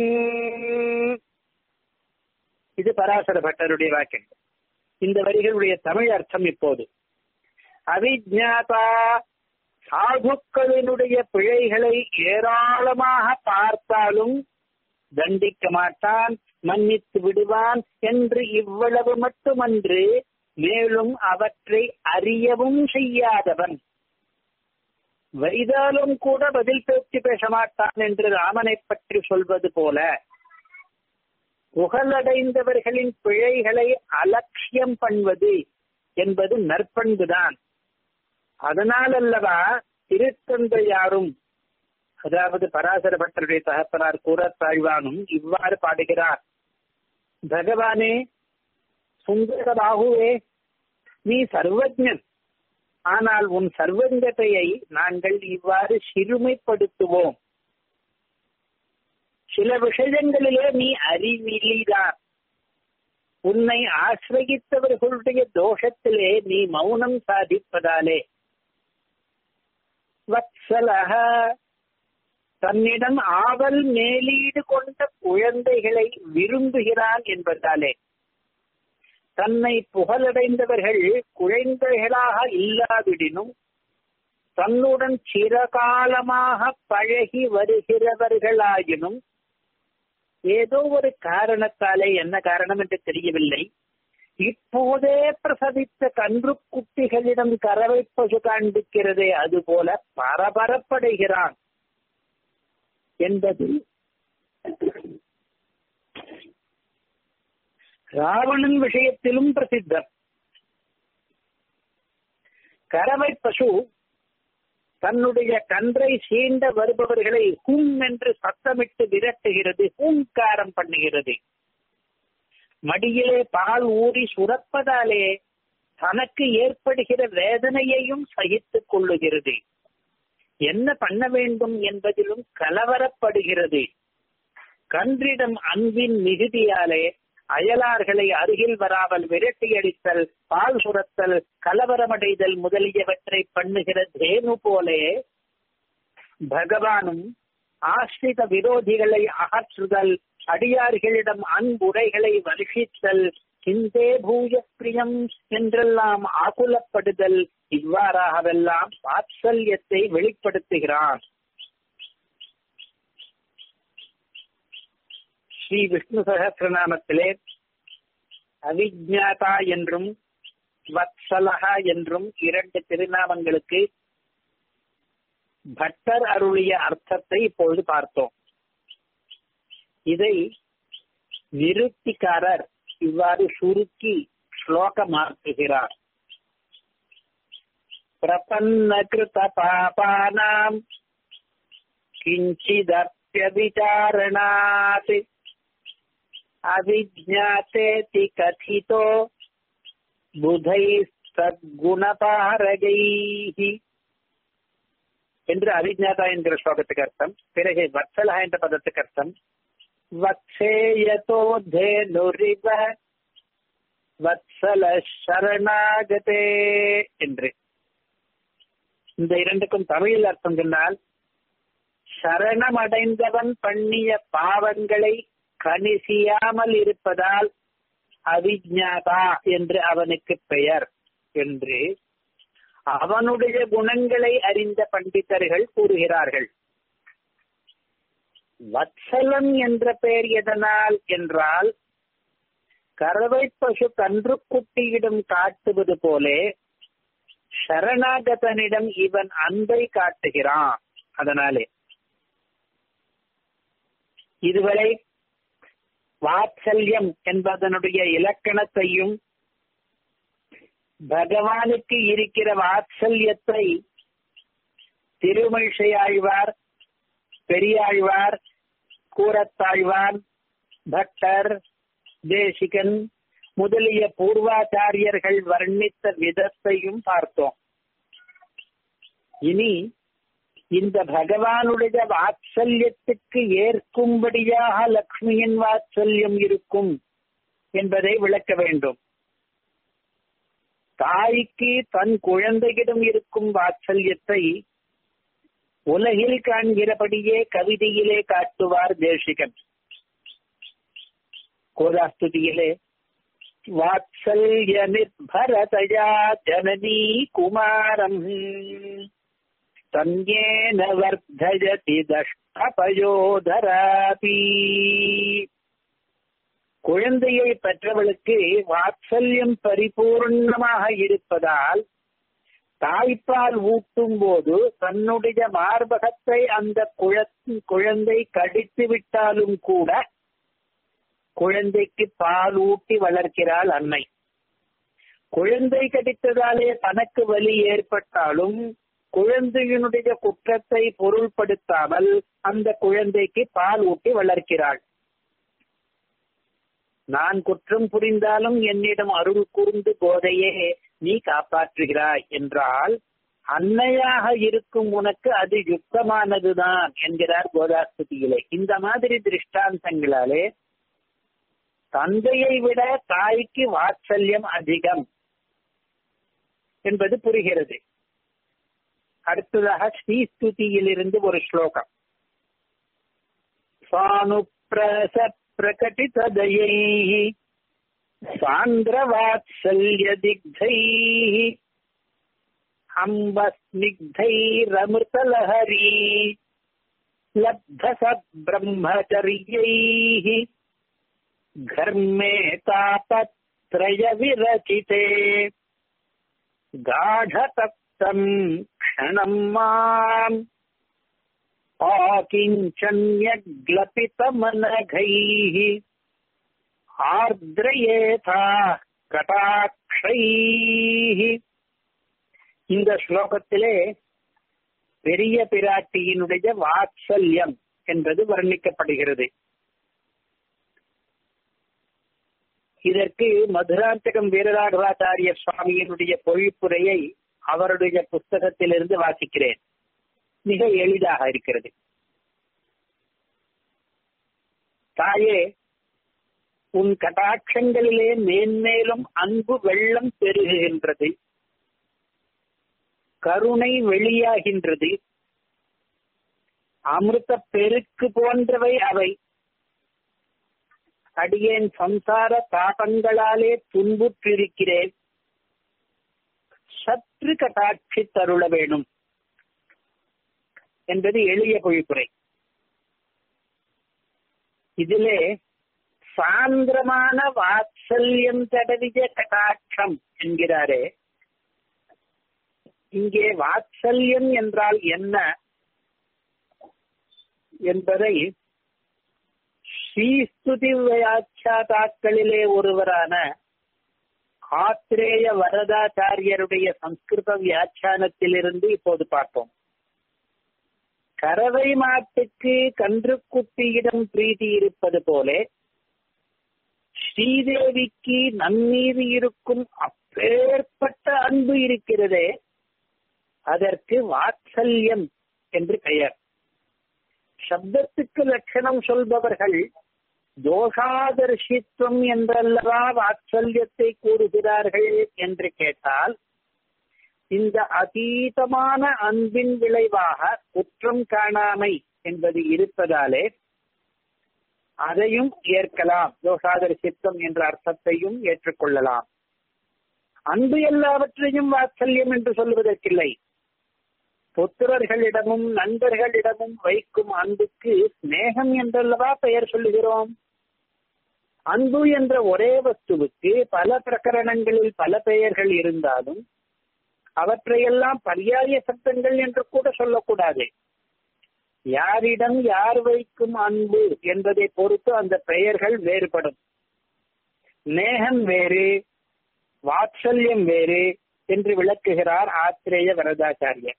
இது பராசர பட்டருடைய வாக்கியம் இந்த வரிகளுடைய தமிழ் அர்த்தம் இப்போது அவிஜாதா சாதுக்களினுடைய பிழைகளை ஏராளமாக பார்த்தாலும் தண்டிக்க மாட்டான் மன்னித்து விடுவான் என்று இவ்வளவு மட்டுமன்று மேலும் அவற்றை அறியவும் செய்யாதவன் வைதாலும் கூட பதில் பேச்சு பேச மாட்டான் என்று ராமனை பற்றி சொல்வது போல புகழடைந்தவர்களின் பிழைகளை அலட்சியம் பண்ணுவது என்பது நற்பண்புதான் அதனால் அல்லவா திருத்தந்தையாரும் அதாவது பராசர பட்டருடைய தகப்பனார் கூறத்தாழ்வானும் இவ்வாறு பாடுகிறார் பகவானே சுந்தர பாகுவே நீ சர்வஜன் ஆனால் உன் சர்வஞ்சத்தையை நாங்கள் இவ்வாறு சிறுமைப்படுத்துவோம் சில விஷயங்களிலே நீ அறிவிலிதான் உன்னை ஆசிரயித்தவர்களுடைய தோஷத்திலே நீ மௌனம் சாதிப்பதாலே வத்சலக தன்னிடம் ஆவல் மேலீடு கொண்ட குழந்தைகளை விரும்புகிறான் என்பதாலே தன்னை புகழடைந்தவர்கள் குழந்தைகளாக இல்லாவிடினும் தன்னுடன் சிறகாலமாக பழகி வருகிறவர்களாயினும் ஏதோ ஒரு காரணத்தாலே என்ன காரணம் என்று தெரியவில்லை இப்போதே பிரசவித்த கன்று குட்டிகளிடம் கறவை பசு காண்பிக்கிறதே அதுபோல பரபரப்படைகிறான் என்பது ராவணன் விஷயத்திலும் பிரசித்தம் கறவை பசு தன்னுடைய கன்றை சீண்ட வருபவர்களை ஹும் என்று சத்தமிட்டு விரட்டுகிறது ஹூங்காரம் பண்ணுகிறது மடியிலே பால் ஊறி சுரப்பதாலே தனக்கு ஏற்படுகிற வேதனையையும் சகித்துக் கொள்ளுகிறது என்ன பண்ண வேண்டும் என்பதிலும் கலவரப்படுகிறது கன்றிடம் அன்பின் மிகுதியாலே அயலார்களை அருகில் வராமல் விரட்டியடித்தல் பால் சுரத்தல் கலவரமடைதல் முதலியவற்றை பண்ணுகிற தேனு போலே பகவானும் ஆசிரித விரோதிகளை அகற்றுதல் அடியார்களிடம் அன்புரைகளை வருஷித்தல் சிந்தே பூய பிரியம் என்றெல்லாம் ஆகுலப்படுதல் இவ்வாறாகவெல்லாம் வாத்சல்யத்தை வெளிப்படுத்துகிறான் ஸ்ரீ விஷ்ணு சகசிரநாமத்திலே அவிஜாதா என்றும் வத்சலகா என்றும் இரண்டு திருநாமங்களுக்கு பட்டர் அருளிய அர்த்தத்தை இப்பொழுது பார்த்தோம் இதை நிருத்திக்காரர் இவ்வாறு சுருக்கி ஸ்லோகமாக்குகிறார் பிரபன்ன கிருத பாபானாம் கிஞ்சிதப்யவிச்சாரணாத் அவிஜாத்தேதி கதிதோ புதை சத்குணபாரகைஹி என்று அவிஜாதா என்கிற ஸ்லோகத்துக்கு அர்த்தம் பிறகு வத்சலா என்ற பதத்துக்கு அர்த்தம் வத்சேயதோ தேனுரிவ வத்சல சரணாகதே என்று இந்த இரண்டுக்கும் தமிழில் அர்த்தம் சொன்னால் சரணமடைந்தவன் பண்ணிய பாவங்களை கணிசியாமல் இருப்பதால் அவிஜாதா என்று அவனுக்கு பெயர் என்று அவனுடைய குணங்களை அறிந்த பண்டிதர்கள் கூறுகிறார்கள் வத்சலம் என்ற பெயர் எதனால் என்றால் கறவை பசு கன்றுக்குட்டியிடம் காட்டுவது போலே சரணாகதனிடம் இவன் அன்பை காட்டுகிறான் அதனாலே இதுவரை வாத்சல்யம் என்பதனுடைய இலக்கணத்தையும் பகவானுக்கு இருக்கிற வாத்சல்யத்தை திருமிழிசையாழ்வார் பெரியாழ்வார் கூரத்தாழ்வான் பட்டர் தேசிகன் முதலிய பூர்வாச்சாரியர்கள் வர்ணித்த விதத்தையும் பார்த்தோம் இனி இந்த பகவானுடைய வாத்சல்யத்துக்கு ஏற்கும்படியாக லக்ஷ்மியின் வாத்சல்யம் இருக்கும் என்பதை விளக்க வேண்டும் தாய்க்கு தன் குழந்தையிடம் இருக்கும் வாத்சல்யத்தை உலகில் காண்கிறபடியே கவிதையிலே காட்டுவார் தேசிகன் கோதாஸ்துதியிலே வாத்சல்ய நிர்பரதயா ஜனனி குமாரம் தன்யேன வர்தயதி தஷ்டபயோதராபி குழந்தையை பெற்றவளுக்கு வாத்சல்யம் பரிபூர்ணமாக இருப்பதால் தாய்ப்பால் ஊட்டும் போது தன்னுடைய மார்பகத்தை அந்த குழந்தை கடித்து விட்டாலும் கூட குழந்தைக்கு பால் ஊட்டி வளர்க்கிறாள் அன்னை குழந்தை கடித்ததாலே தனக்கு வலி ஏற்பட்டாலும் குழந்தையினுடைய குற்றத்தை பொருள்படுத்தாமல் அந்த குழந்தைக்கு பால் ஊட்டி வளர்க்கிறாள் நான் குற்றம் புரிந்தாலும் என்னிடம் அருள் கூர்ந்து போதையே நீ காப்பாற்றுகிறாய் என்றால் அன்னையாக இருக்கும் உனக்கு அது யுக்தமானதுதான் என்கிறார் கோதாஸ்துதியிலே இந்த மாதிரி திருஷ்டாந்தங்களாலே தந்தையை விட தாய்க்கு வாத்சல்யம் அதிகம் என்பது புரிகிறது அடுத்ததாக ஸ்ரீஸ்துதியிலிருந்து ஒரு ஸ்லோகம் சானுப்பிரச प्रकटितदयैः सान्द्रवात्सल्यदिग्धैः अम्बस्निग्धैरमृतलहरी लब्धसब्रह्मचर्यैः घर्मे तापत्रयविरचिते गाढतप्तम् क्षणम् माम् आकिञ्चन्यग्लपितमनघैः ஆர்திரயேதா கடாட்சைः இந்த ஸ்லோகத்திலே பெரிய பிராட்டியினுடைய வாத்சல்யம் என்பது வர்ணிக்கப்படுகிறது இதற்கு மதுராந்தகம் வீரராகவாச்சாரிய சுவாமியினுடைய பொழிப்புரையை அவருடைய புஸ்தகத்திலிருந்து வாசிக்கிறேன் மிக எளிதாக இருக்கிறது தாயே உன் கடாட்சங்களிலே மேன்மேலும் அன்பு வெள்ளம் பெருகுகின்றது கருணை வெளியாகின்றது அமிர்த பெருக்கு போன்றவை அவை அடியேன் சம்சார தாபங்களாலே துன்புற்றிருக்கிறேன் சற்று கட்டாட்சி தருள வேணும் என்பது எளிய பொழிப்புரை இதிலே சாந்திரமான வாத்சல்யம் தடவிய கட்டாட்சம் என்கிறாரே இங்கே வாத்சல்யம் என்றால் என்ன என்பதை ஸ்ரீஸ்துதி வியாட்சாதாக்களிலே ஒருவரான ஆத்ரேய வரதாச்சாரியருடைய சம்ஸ்கிருத வியாக்கியானத்திலிருந்து இப்போது பார்ப்போம் கறவை மாட்டுக்கு கன்றுக்குட்டியிடம் பிரீதி இருப்பது போல ஸ்ரீதேவிக்கு நன்மீது இருக்கும் அப்பேற்பட்ட அன்பு இருக்கிறதே அதற்கு வாத்சல்யம் என்று பெயர் சப்தத்துக்கு லட்சணம் சொல்பவர்கள் தோஷாதர்ஷித்வம் என்றல்லவா வாத்சல்யத்தை கூறுகிறார்கள் என்று கேட்டால் இந்த அதீதமான அன்பின் விளைவாக குற்றம் காணாமை என்பது இருப்பதாலே அதையும் ஏற்கலாம் தோஷாதர்ஷித்வம் என்ற அர்த்தத்தையும் ஏற்றுக்கொள்ளலாம் அன்பு எல்லாவற்றையும் வாத்சல்யம் என்று சொல்வதற்கில்லை புத்திரர்களிடமும் நண்பர்களிடமும் வைக்கும் அன்புக்கு ஸ்நேகம் என்றல்லவா பெயர் சொல்லுகிறோம் அன்பு என்ற ஒரே வஸ்துவுக்கு பல பிரகரணங்களில் பல பெயர்கள் இருந்தாலும் அவற்றையெல்லாம் பர்யாய சப்தங்கள் என்று கூட சொல்லக்கூடாது யாரிடம் யார் வைக்கும் அன்பு என்பதை பொறுத்து அந்த பெயர்கள் வேறுபடும் நேகம் வேறு வாத்சல்யம் வேறு என்று விளக்குகிறார் ஆத்திரேய வரதாச்சாரியர்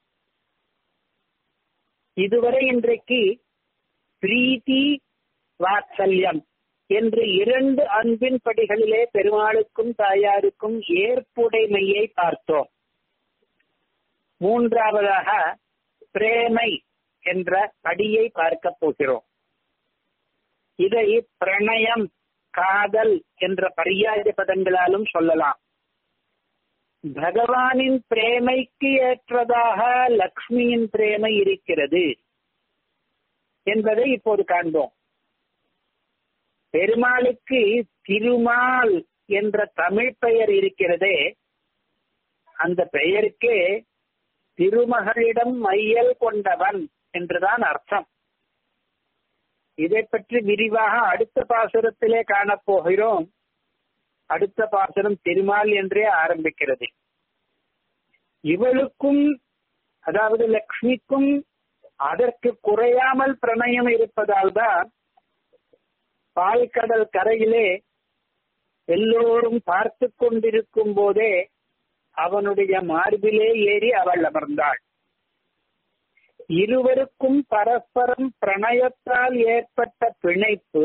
இதுவரை இன்றைக்கு பிரீத்தி வாத்சல்யம் என்று இரண்டு அன்பின் படிகளிலே பெருமாளுக்கும் தாயாருக்கும் ஏற்புடைமையை பார்த்தோம் மூன்றாவதாக பிரேமை என்ற படியை பார்க்க போகிறோம் இதை பிரணயம் காதல் என்ற பரியாய பதங்களாலும் சொல்லலாம் பகவானின் பிரேமைக்கு ஏற்றதாக லக்ஷ்மியின் பிரேமை இருக்கிறது என்பதை இப்போது காண்போம் பெருமாளுக்கு திருமால் என்ற தமிழ் பெயர் இருக்கிறதே அந்த பெயருக்கே திருமகளிடம் மையல் கொண்டவன் என்றுதான் அர்த்தம் இதை பற்றி விரிவாக அடுத்த பாசுரத்திலே காணப்போகிறோம் அடுத்த பாசுரம் திருமால் என்றே ஆரம்பிக்கிறது இவளுக்கும் அதாவது லக்ஷ்மிக்கும் அதற்கு குறையாமல் பிரணயம் இருப்பதால் தான் பாய்கடல் கரையிலே எல்லோரும் பார்த்து கொண்டிருக்கும் போதே அவனுடைய மார்பிலே ஏறி அவள் அமர்ந்தாள் இருவருக்கும் பரஸ்பரம் பிரணயத்தால் ஏற்பட்ட பிணைப்பு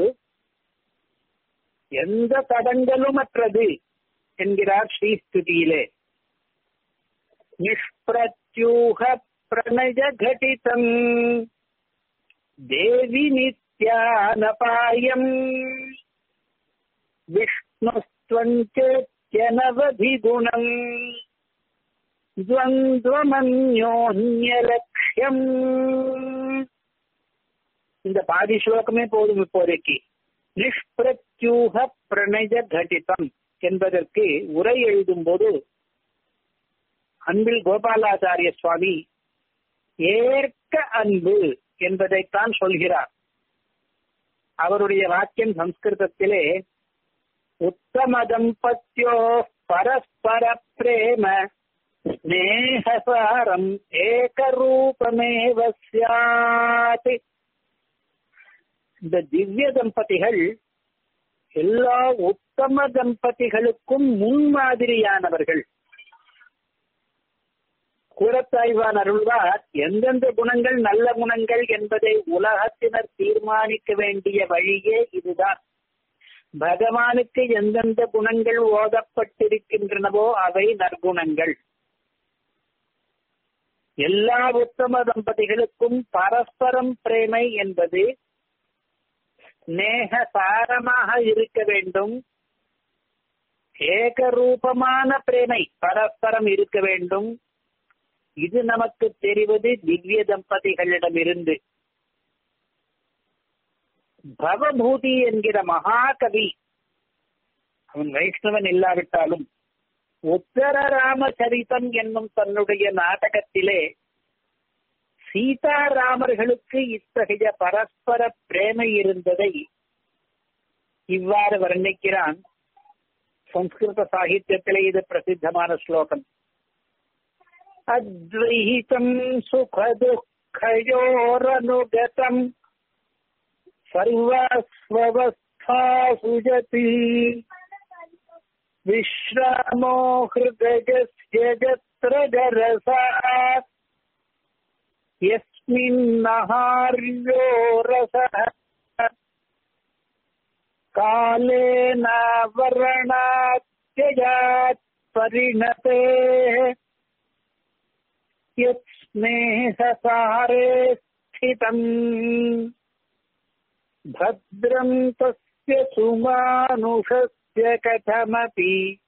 எந்த தடங்களுமற்றது என்கிறார் ஸ்ரீஸ்துதியிலே நிஷ்பிரத்யூக பிரணய கடிதம் தேவி நித்யானபாயம் விஷ்ணுஸ்துவஞ்சனவதி குணம் துவந்துவமன்யோன்யலட்சியம் இந்த பாதி ஸ்லோகமே போதும் இப்போதைக்கு நிஷ்பிரத்யூக பிரணய கடிதம் என்பதற்கு உரை எழுதும் போது அன்பில் கோபாலாச்சாரிய சுவாமி ஏற்க அன்பு என்பதைத்தான் சொல்கிறார் அவருடைய வாக்கியம் சம்ஸ்கிருதத்திலே உத்தம தம்பத்தியோ பரஸ்பர பிரேம ஸ்நேகசாரம் ஏகரூபமேவ சியாத் இந்த திவ்ய தம்பதிகள் எல்லா உத்தம தம்பதிகளுக்கும் முன்மாதிரியானவர்கள் கூறத்தாய்வான் அருள்வார் எந்தெந்த குணங்கள் நல்ல குணங்கள் என்பதை உலகத்தினர் தீர்மானிக்க வேண்டிய வழியே இதுதான் பகவானுக்கு எந்தெந்த குணங்கள் ஓதப்பட்டிருக்கின்றனவோ அவை நற்குணங்கள் எல்லா உத்தம தம்பதிகளுக்கும் பரஸ்பரம் பிரேமை என்பது நேக சாரமாக இருக்க வேண்டும் ஏகரூபமான பிரேமை பரஸ்பரம் இருக்க வேண்டும் இது நமக்கு தெரிவது திவ்ய தம்பதிகளிடமிருந்து பவபூதி என்கிற மகாகவி அவன் வைஷ்ணவன் இல்லாவிட்டாலும் உத்தர ராமச்சரிதம் என்னும் தன்னுடைய நாடகத்திலே சீதாராமர்களுக்கு இத்தகைய பரஸ்பர பிரேமை இருந்ததை இவ்வாறு வர்ணிக்கிறான் சம்ஸ்கிருத சாகித்யத்திலே இது பிரசித்தமான ஸ்லோகம் அத்வைதம் சுகதுக்கயோரனுகதம் சர்வஸ்வவஸ்தாசு ஜதி विश्रामो हृदयस्य यत्र जरसात् यस्मिन्नहार्यो रसः कालेन वर्णात्यजात् परिणतेः यत् स्नेहसारे स्थितम् भद्रम् तस्य सुमानुषस्य கதமபி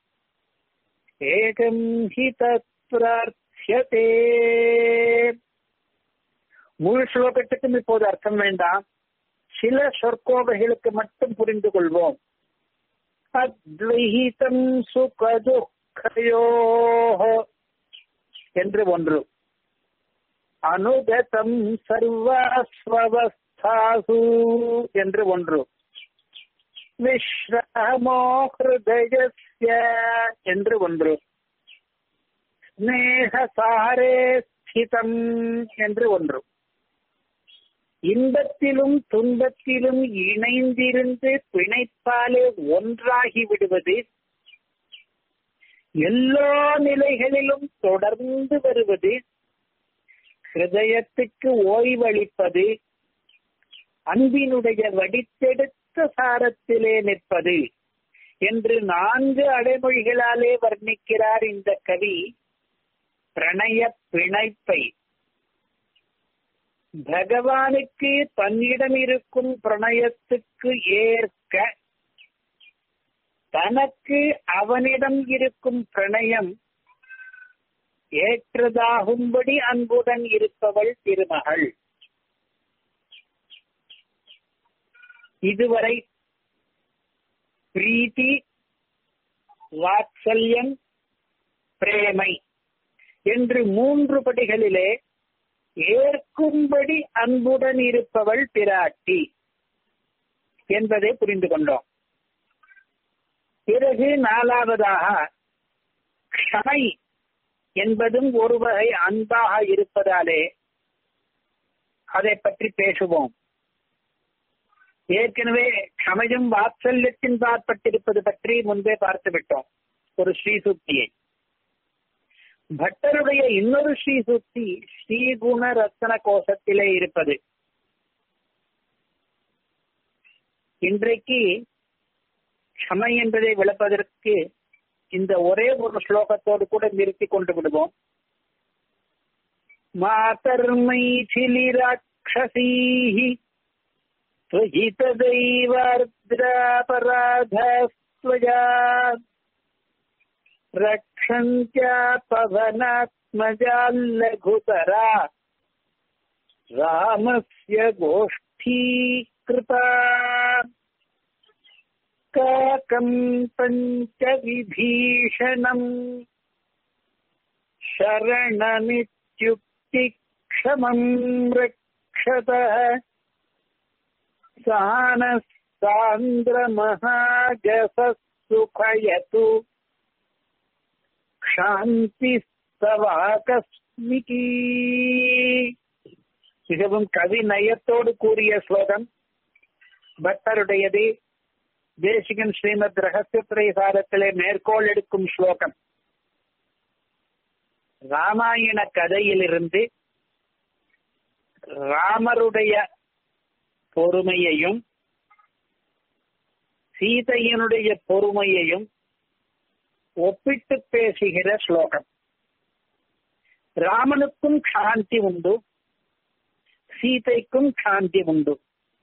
ஏகம் ஹி தத் பிரார்த்தியதே முழு ஸ்லோகத்துக்கும் இப்போது அர்த்தம் வேண்டாம் சில சொற்கோவைகளுக்கு மட்டும் புரிந்து கொள்வோம் அத்வைஹிதம் சுகதுக்கயோ என்று ஒன்று அனுகதம் சர்வஸ்வவஸ்தாசு என்று ஒன்று விஸ்ரமோ ஹிருதயஸ்ய என்று ஒன்று ஸ்நேகசாரே ஸ்திதம் என்று ஒன்று இன்பத்திலும் துன்பத்திலும் இணைந்திருந்து பிணைப்பாலே ஒன்றாகி விடுவது எல்லா நிலைகளிலும் தொடர்ந்து வருவது ஹிருதயத்துக்கு ஓய்வளிப்பது அன்பினுடைய வடித்தெடுத்த சாரத்திலே நிற்பது என்று நான்கு அடைமொழிகளாலே வர்ணிக்கிறார் இந்த கவி பிரணய பிணைப்பை பகவானுக்கு தன்னிடம் இருக்கும் பிரணயத்துக்கு ஏற்க தனக்கு அவனிடம் இருக்கும் பிரணயம் ஏற்றதாகும்படி அன்புடன் இருப்பவள் திருமகள் இதுவரை பிரீத்தி வாத்சல்யம் பிரேமை என்று மூன்று படிகளிலே ஏற்கும்படி அன்புடன் இருப்பவள் பிராட்டி என்பதை புரிந்து கொண்டோம் பிறகு நாலாவதாக க்ஷமை என்பதும் ஒரு வகை அன்பாக இருப்பதாலே அதை பற்றி பேசுவோம் ஏற்கனவே க்ஷமையும் வாத்சல்யத்தின் பார்ப்பட்டிருப்பது பற்றி முன்பே பார்த்து விட்டோம் ஒரு ஸ்ரீசூக்தியை பட்டருடைய இன்னொரு ஸ்ரீசூக்தி ஸ்ரீகுண ரத்ன கோஷத்திலே இருப்பது இன்றைக்கு க்ஷமை என்பதை விளப்பதற்கு இந்த ஒரே ஒரு ஸ்லோகத்தோடு கூட நிறுத்தி கொண்டு விடுவோம் மாதர்மைथिली ராட்சசீஹி त्वयितदैवार्द्रापराधस्त्वया रक्षन्त्या पवनात्मजाल्लघुतरा रामस्य गोष्ठी कृता काकम् पञ्चविभीषणम् शरणमित्युक्तिक्षमम् रक्षतः சானசாந்திரமகாஜசசுகயது சாந்திஸ்தவாகஸ்மிகி மிகவும் கவி நயத்தோடு கூறிய ஸ்லோகம் பட்டருடையது தேசிகன் ஸ்ரீமத் ரகசிய பிரசாரத்திலே மேற்கோள் எடுக்கும் ஸ்லோகம் ராமாயண கதையிலிருந்து ராமருடைய பொறுமையையும் சீதையனுடைய பொறுமையையும் ஒப்பிட்டு பேசுகிற ஸ்லோகம் ராமனுக்கும் சாந்தி உண்டு சீதைக்கும் சாந்தி உண்டு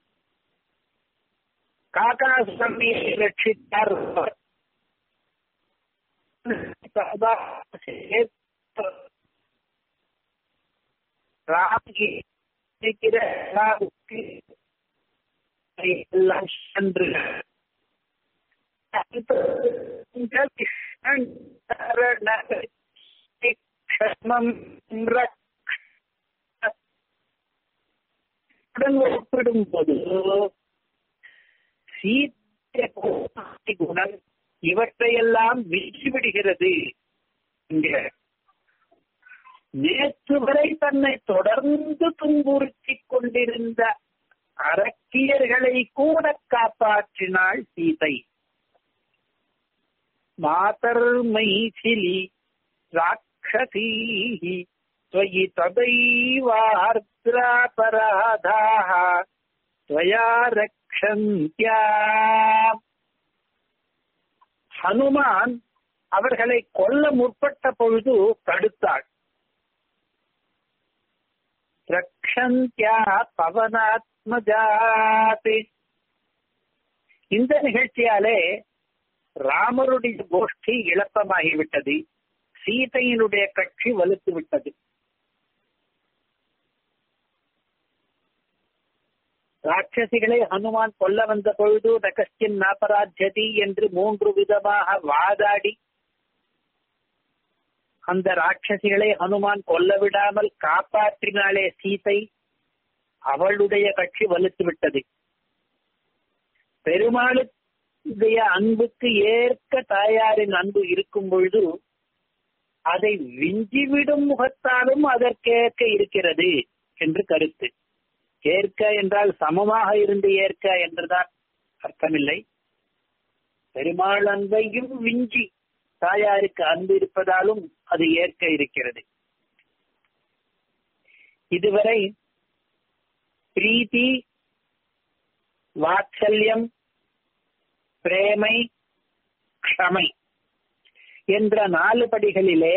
காகாசுரமியை ரட்சித்தார் ராம்கி இருக்கிற எல்லாம் சென்று ஒப்பிடும் போது குணம் இவற்றையெல்லாம் விடுகிறது இங்க நேற்று வரை தன்னை தொடர்ந்து துன்புறுத்திக் கொண்டிருந்த அரக்கியர்களை கூட காப்பாற்றினாள் சீதை மாதர் மைசிலி ராட்சசீ त्वयि तदैवार्द्रापराधाः त्वया ரக்ஷந்தியா ஹனுமான் அவர்களை கொல்ல முற்பட்ட பொழுது தடுத்தாள் ரக்ஷந்தியா பவனாத்மஜாதி இந்த நிகழ்ச்சியாலே ராமருடைய கோஷ்டி இழப்பமாகிவிட்டது சீதையினுடைய கட்சி வலுத்து விட்டது ராட்சசிகளை ஹனுமான் கொல்ல வந்த பொழுது நகஸ்டின் நாபராஜதி என்று மூன்று விதமாக வாதாடி அந்த ராட்சசிகளை ஹனுமான் கொல்ல விடாமல் காப்பாற்றினாலே சீதை அவளுடைய கட்சி வலுத்து விட்டது பெருமாளுடைய அன்புக்கு ஏற்க தாயாரின் அன்பு இருக்கும் பொழுது அதை விஞ்சிவிடும் முகத்தாலும் அதற்கேற்க இருக்கிறது என்று கருத்து ஏற்க என்றால் சமமாக இருந்து ஏற்க என்றுதான் அர்த்தமில்லை பெருமாள் அன்பையும் விஞ்சி தாயாருக்கு அன்பு இருப்பதாலும் அது ஏற்க இருக்கிறது இதுவரை பிரீத்தி வாத்சல்யம் பிரேமை க்ஷமை என்ற நாலு படிகளிலே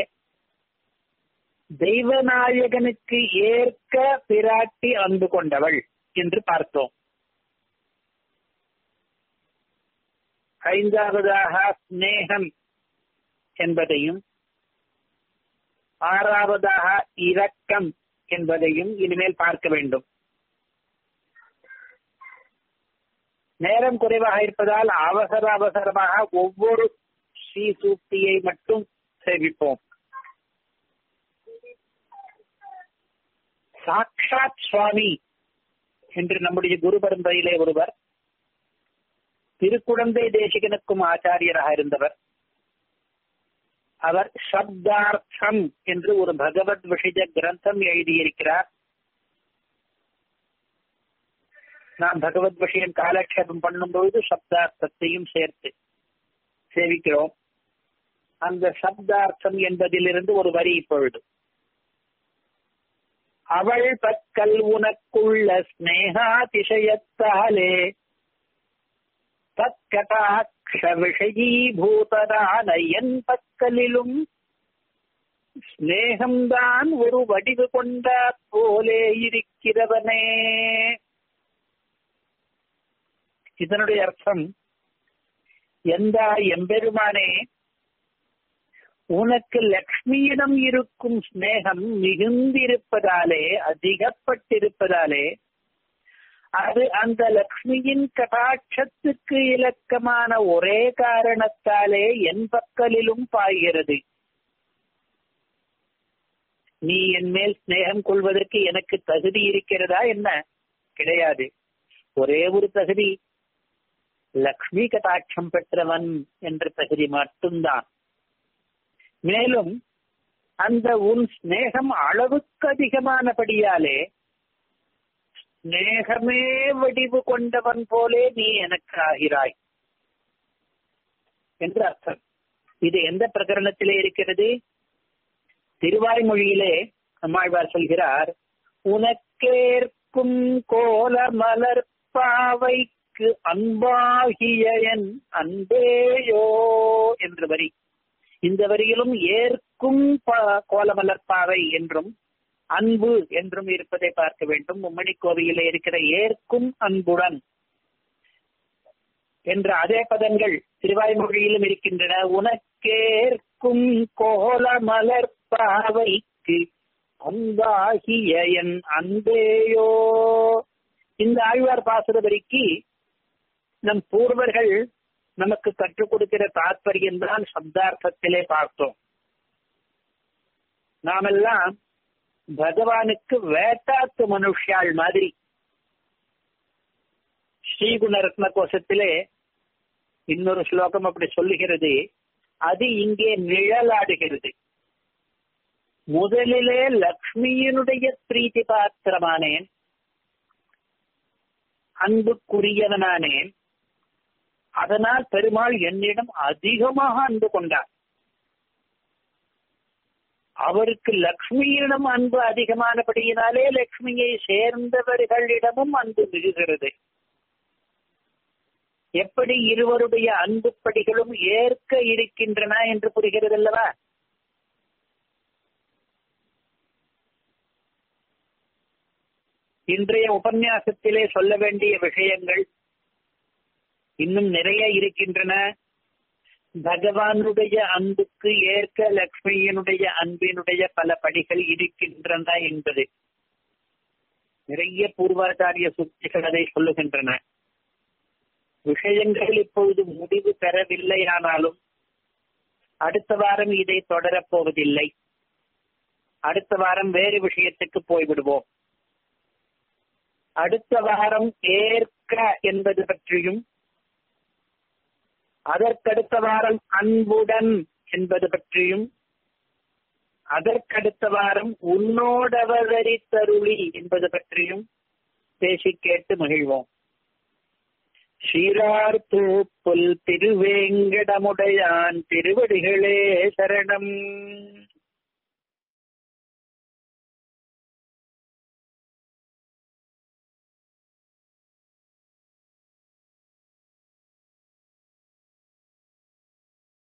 தெய்வநாயகனுக்கு ஏற்க பிராட்டி அன்பு கொண்டவள் என்று பார்த்தோம் ஐந்தாவதாக ஸ்நேகம் என்பதையும் ஆறாவதாக இரக்கம் என்பதையும் இனிமேல் பார்க்க வேண்டும் நேரம் குறைவாக இருப்பதால் அவசர அவசரமாக ஒவ்வொரு ஸ்ரீ சூக்தியை மட்டும் சேவிப்போம் சாக்ஷாத் சுவாமி என்று நம்முடைய குரு பரம்பரையிலே ஒருவர் திருக்குழந்தை தேசிகனுக்கும் ஆச்சாரியராக இருந்தவர் அவர் சப்தார்த்தம் என்று ஒரு பகவத் விஷய கிரந்தம் எழுதியிருக்கிறார் நாம் பகவத் விஷயம் காலக்ஷேபம் பண்ணும்பொழுது சப்தார்த்தத்தையும் சேர்த்து சேவிக்கிறோம் அந்த சப்தார்த்தம் என்பதிலிருந்து ஒரு வரி இப்பொழுது அவள் பக்கல் உனக்குள்ள ஸ்னேகாதிசயத்தாலே தற்கடாட்ச விஷயீபூதரான என் பக்கலிலும் ஸ்னேகம்தான் ஒரு வடிவு கொண்ட போலே இருக்கிறவனே இதனுடைய அர்த்தம் எந்த எம்பெருமானே உனக்கு லக்ஷ்மியிடம் இருக்கும் ஸ்நேகம் மிகுந்திருப்பதாலே அதிகப்பட்டிருப்பதாலே அது அந்த லக்ஷ்மியின் கடாட்சத்துக்கு இலக்கமான ஒரே காரணத்தாலே என் பக்கலிலும் பாய்கிறது நீ என் மேல் ஸ்நேகம் கொள்வதற்கு எனக்கு தகுதி இருக்கிறதா என்ன கிடையாது ஒரே ஒரு தகுதி லக்ஷ்மி கட்டாட்சம் பெற்றவன் என்ற தகுதி மட்டும்தான் மேலும் அந்த உன் ஸ்நேகம் அளவுக்கு அதிகமானபடியாலே ஸ்நேகமே வடிவு கொண்டவன் போலே நீ எனக்கு ஆகிறாய் என்று அர்த்தம் இது எந்த பிரகரணத்திலே இருக்கிறது திருவாய்மொழியிலே நம்மாழ்வார் சொல்கிறார் உனக்கேற்கும் கோல மலர் பாவைக்கு அன்பாகிய என் அன்பேயோ என்று வரி இந்த வரியிலும் ஏற்கும் கோலமலர்பாவை என்றும் அன்பு என்றும் இருப்பதை பார்க்க வேண்டும் மும்மணி கோவையில இருக்கிற ஏற்கும் அன்புடன் என்ற அதே பதங்கள் திருவாய்மொழியிலும் இருக்கின்றன உனக்கேற்கும் கோலமலர் பாவைக்கு அன்பாகிய என் அன்பேயோ இந்த ஆழ்வார் பாசுர வரிக்கு நம் பூர்வர்கள் நமக்கு கற்றுக் கொடுக்கிற தாற்பயம் தான் சப்தார்த்தத்திலே பார்த்தோம் நாமெல்லாம் பகவானுக்கு வேட்டாத்து மனுஷாள் மாதிரி ஸ்ரீகுண ரத்ன கோஷத்திலே இன்னொரு ஸ்லோகம் அப்படி சொல்லுகிறது அது இங்கே நிழலாடுகிறது முதலிலே லக்ஷ்மியினுடைய பிரீத்தி பாத்திரமானேன் அன்புக்குரியவனானேன் அதனால் பெருமாள் என்னிடம் அதிகமாக அன்பு கொண்டார் அவருக்கு லக்ஷ்மியிடம் அன்பு அதிகமானபடியினாலே லக்ஷ்மியை சேர்ந்தவர்களிடமும் அன்பு மிகுகிறது எப்படி இருவருடைய அன்பு படிகளும் ஏற்க இருக்கின்றன என்று புரிகிறது அல்லவா இன்றைய உபன்யாசத்திலே சொல்ல வேண்டிய விஷயங்கள் இன்னும் நிறைய இருக்கின்றன பகவானுடைய அன்புக்கு ஏற்க லக்ஷ்மியினுடைய அன்பினுடைய பல படிகள் இருக்கின்றன என்பது நிறைய பூர்வாச்சாரிய சுத்திகள் அதை சொல்லுகின்றன விஷயங்கள் இப்பொழுது முடிவு பெறவில்லையானாலும் அடுத்த வாரம் இதை தொடரப் போவதில்லை அடுத்த வாரம் வேறு விஷயத்துக்கு போய்விடுவோம் அடுத்த வாரம் ஏற்க என்பது பற்றியும் அதற்கடுத்த வாரம் அன்புடன் என்பது பற்றியும் அதற்கடுத்த வாரம் உன்னோடவதரித்தருளி என்பது பற்றியும் பேசி கேட்டு மகிழ்வோம் சீரார்த்தூப்புல் திருவேங்கடமுடையான் திருவடிகளே சரணம்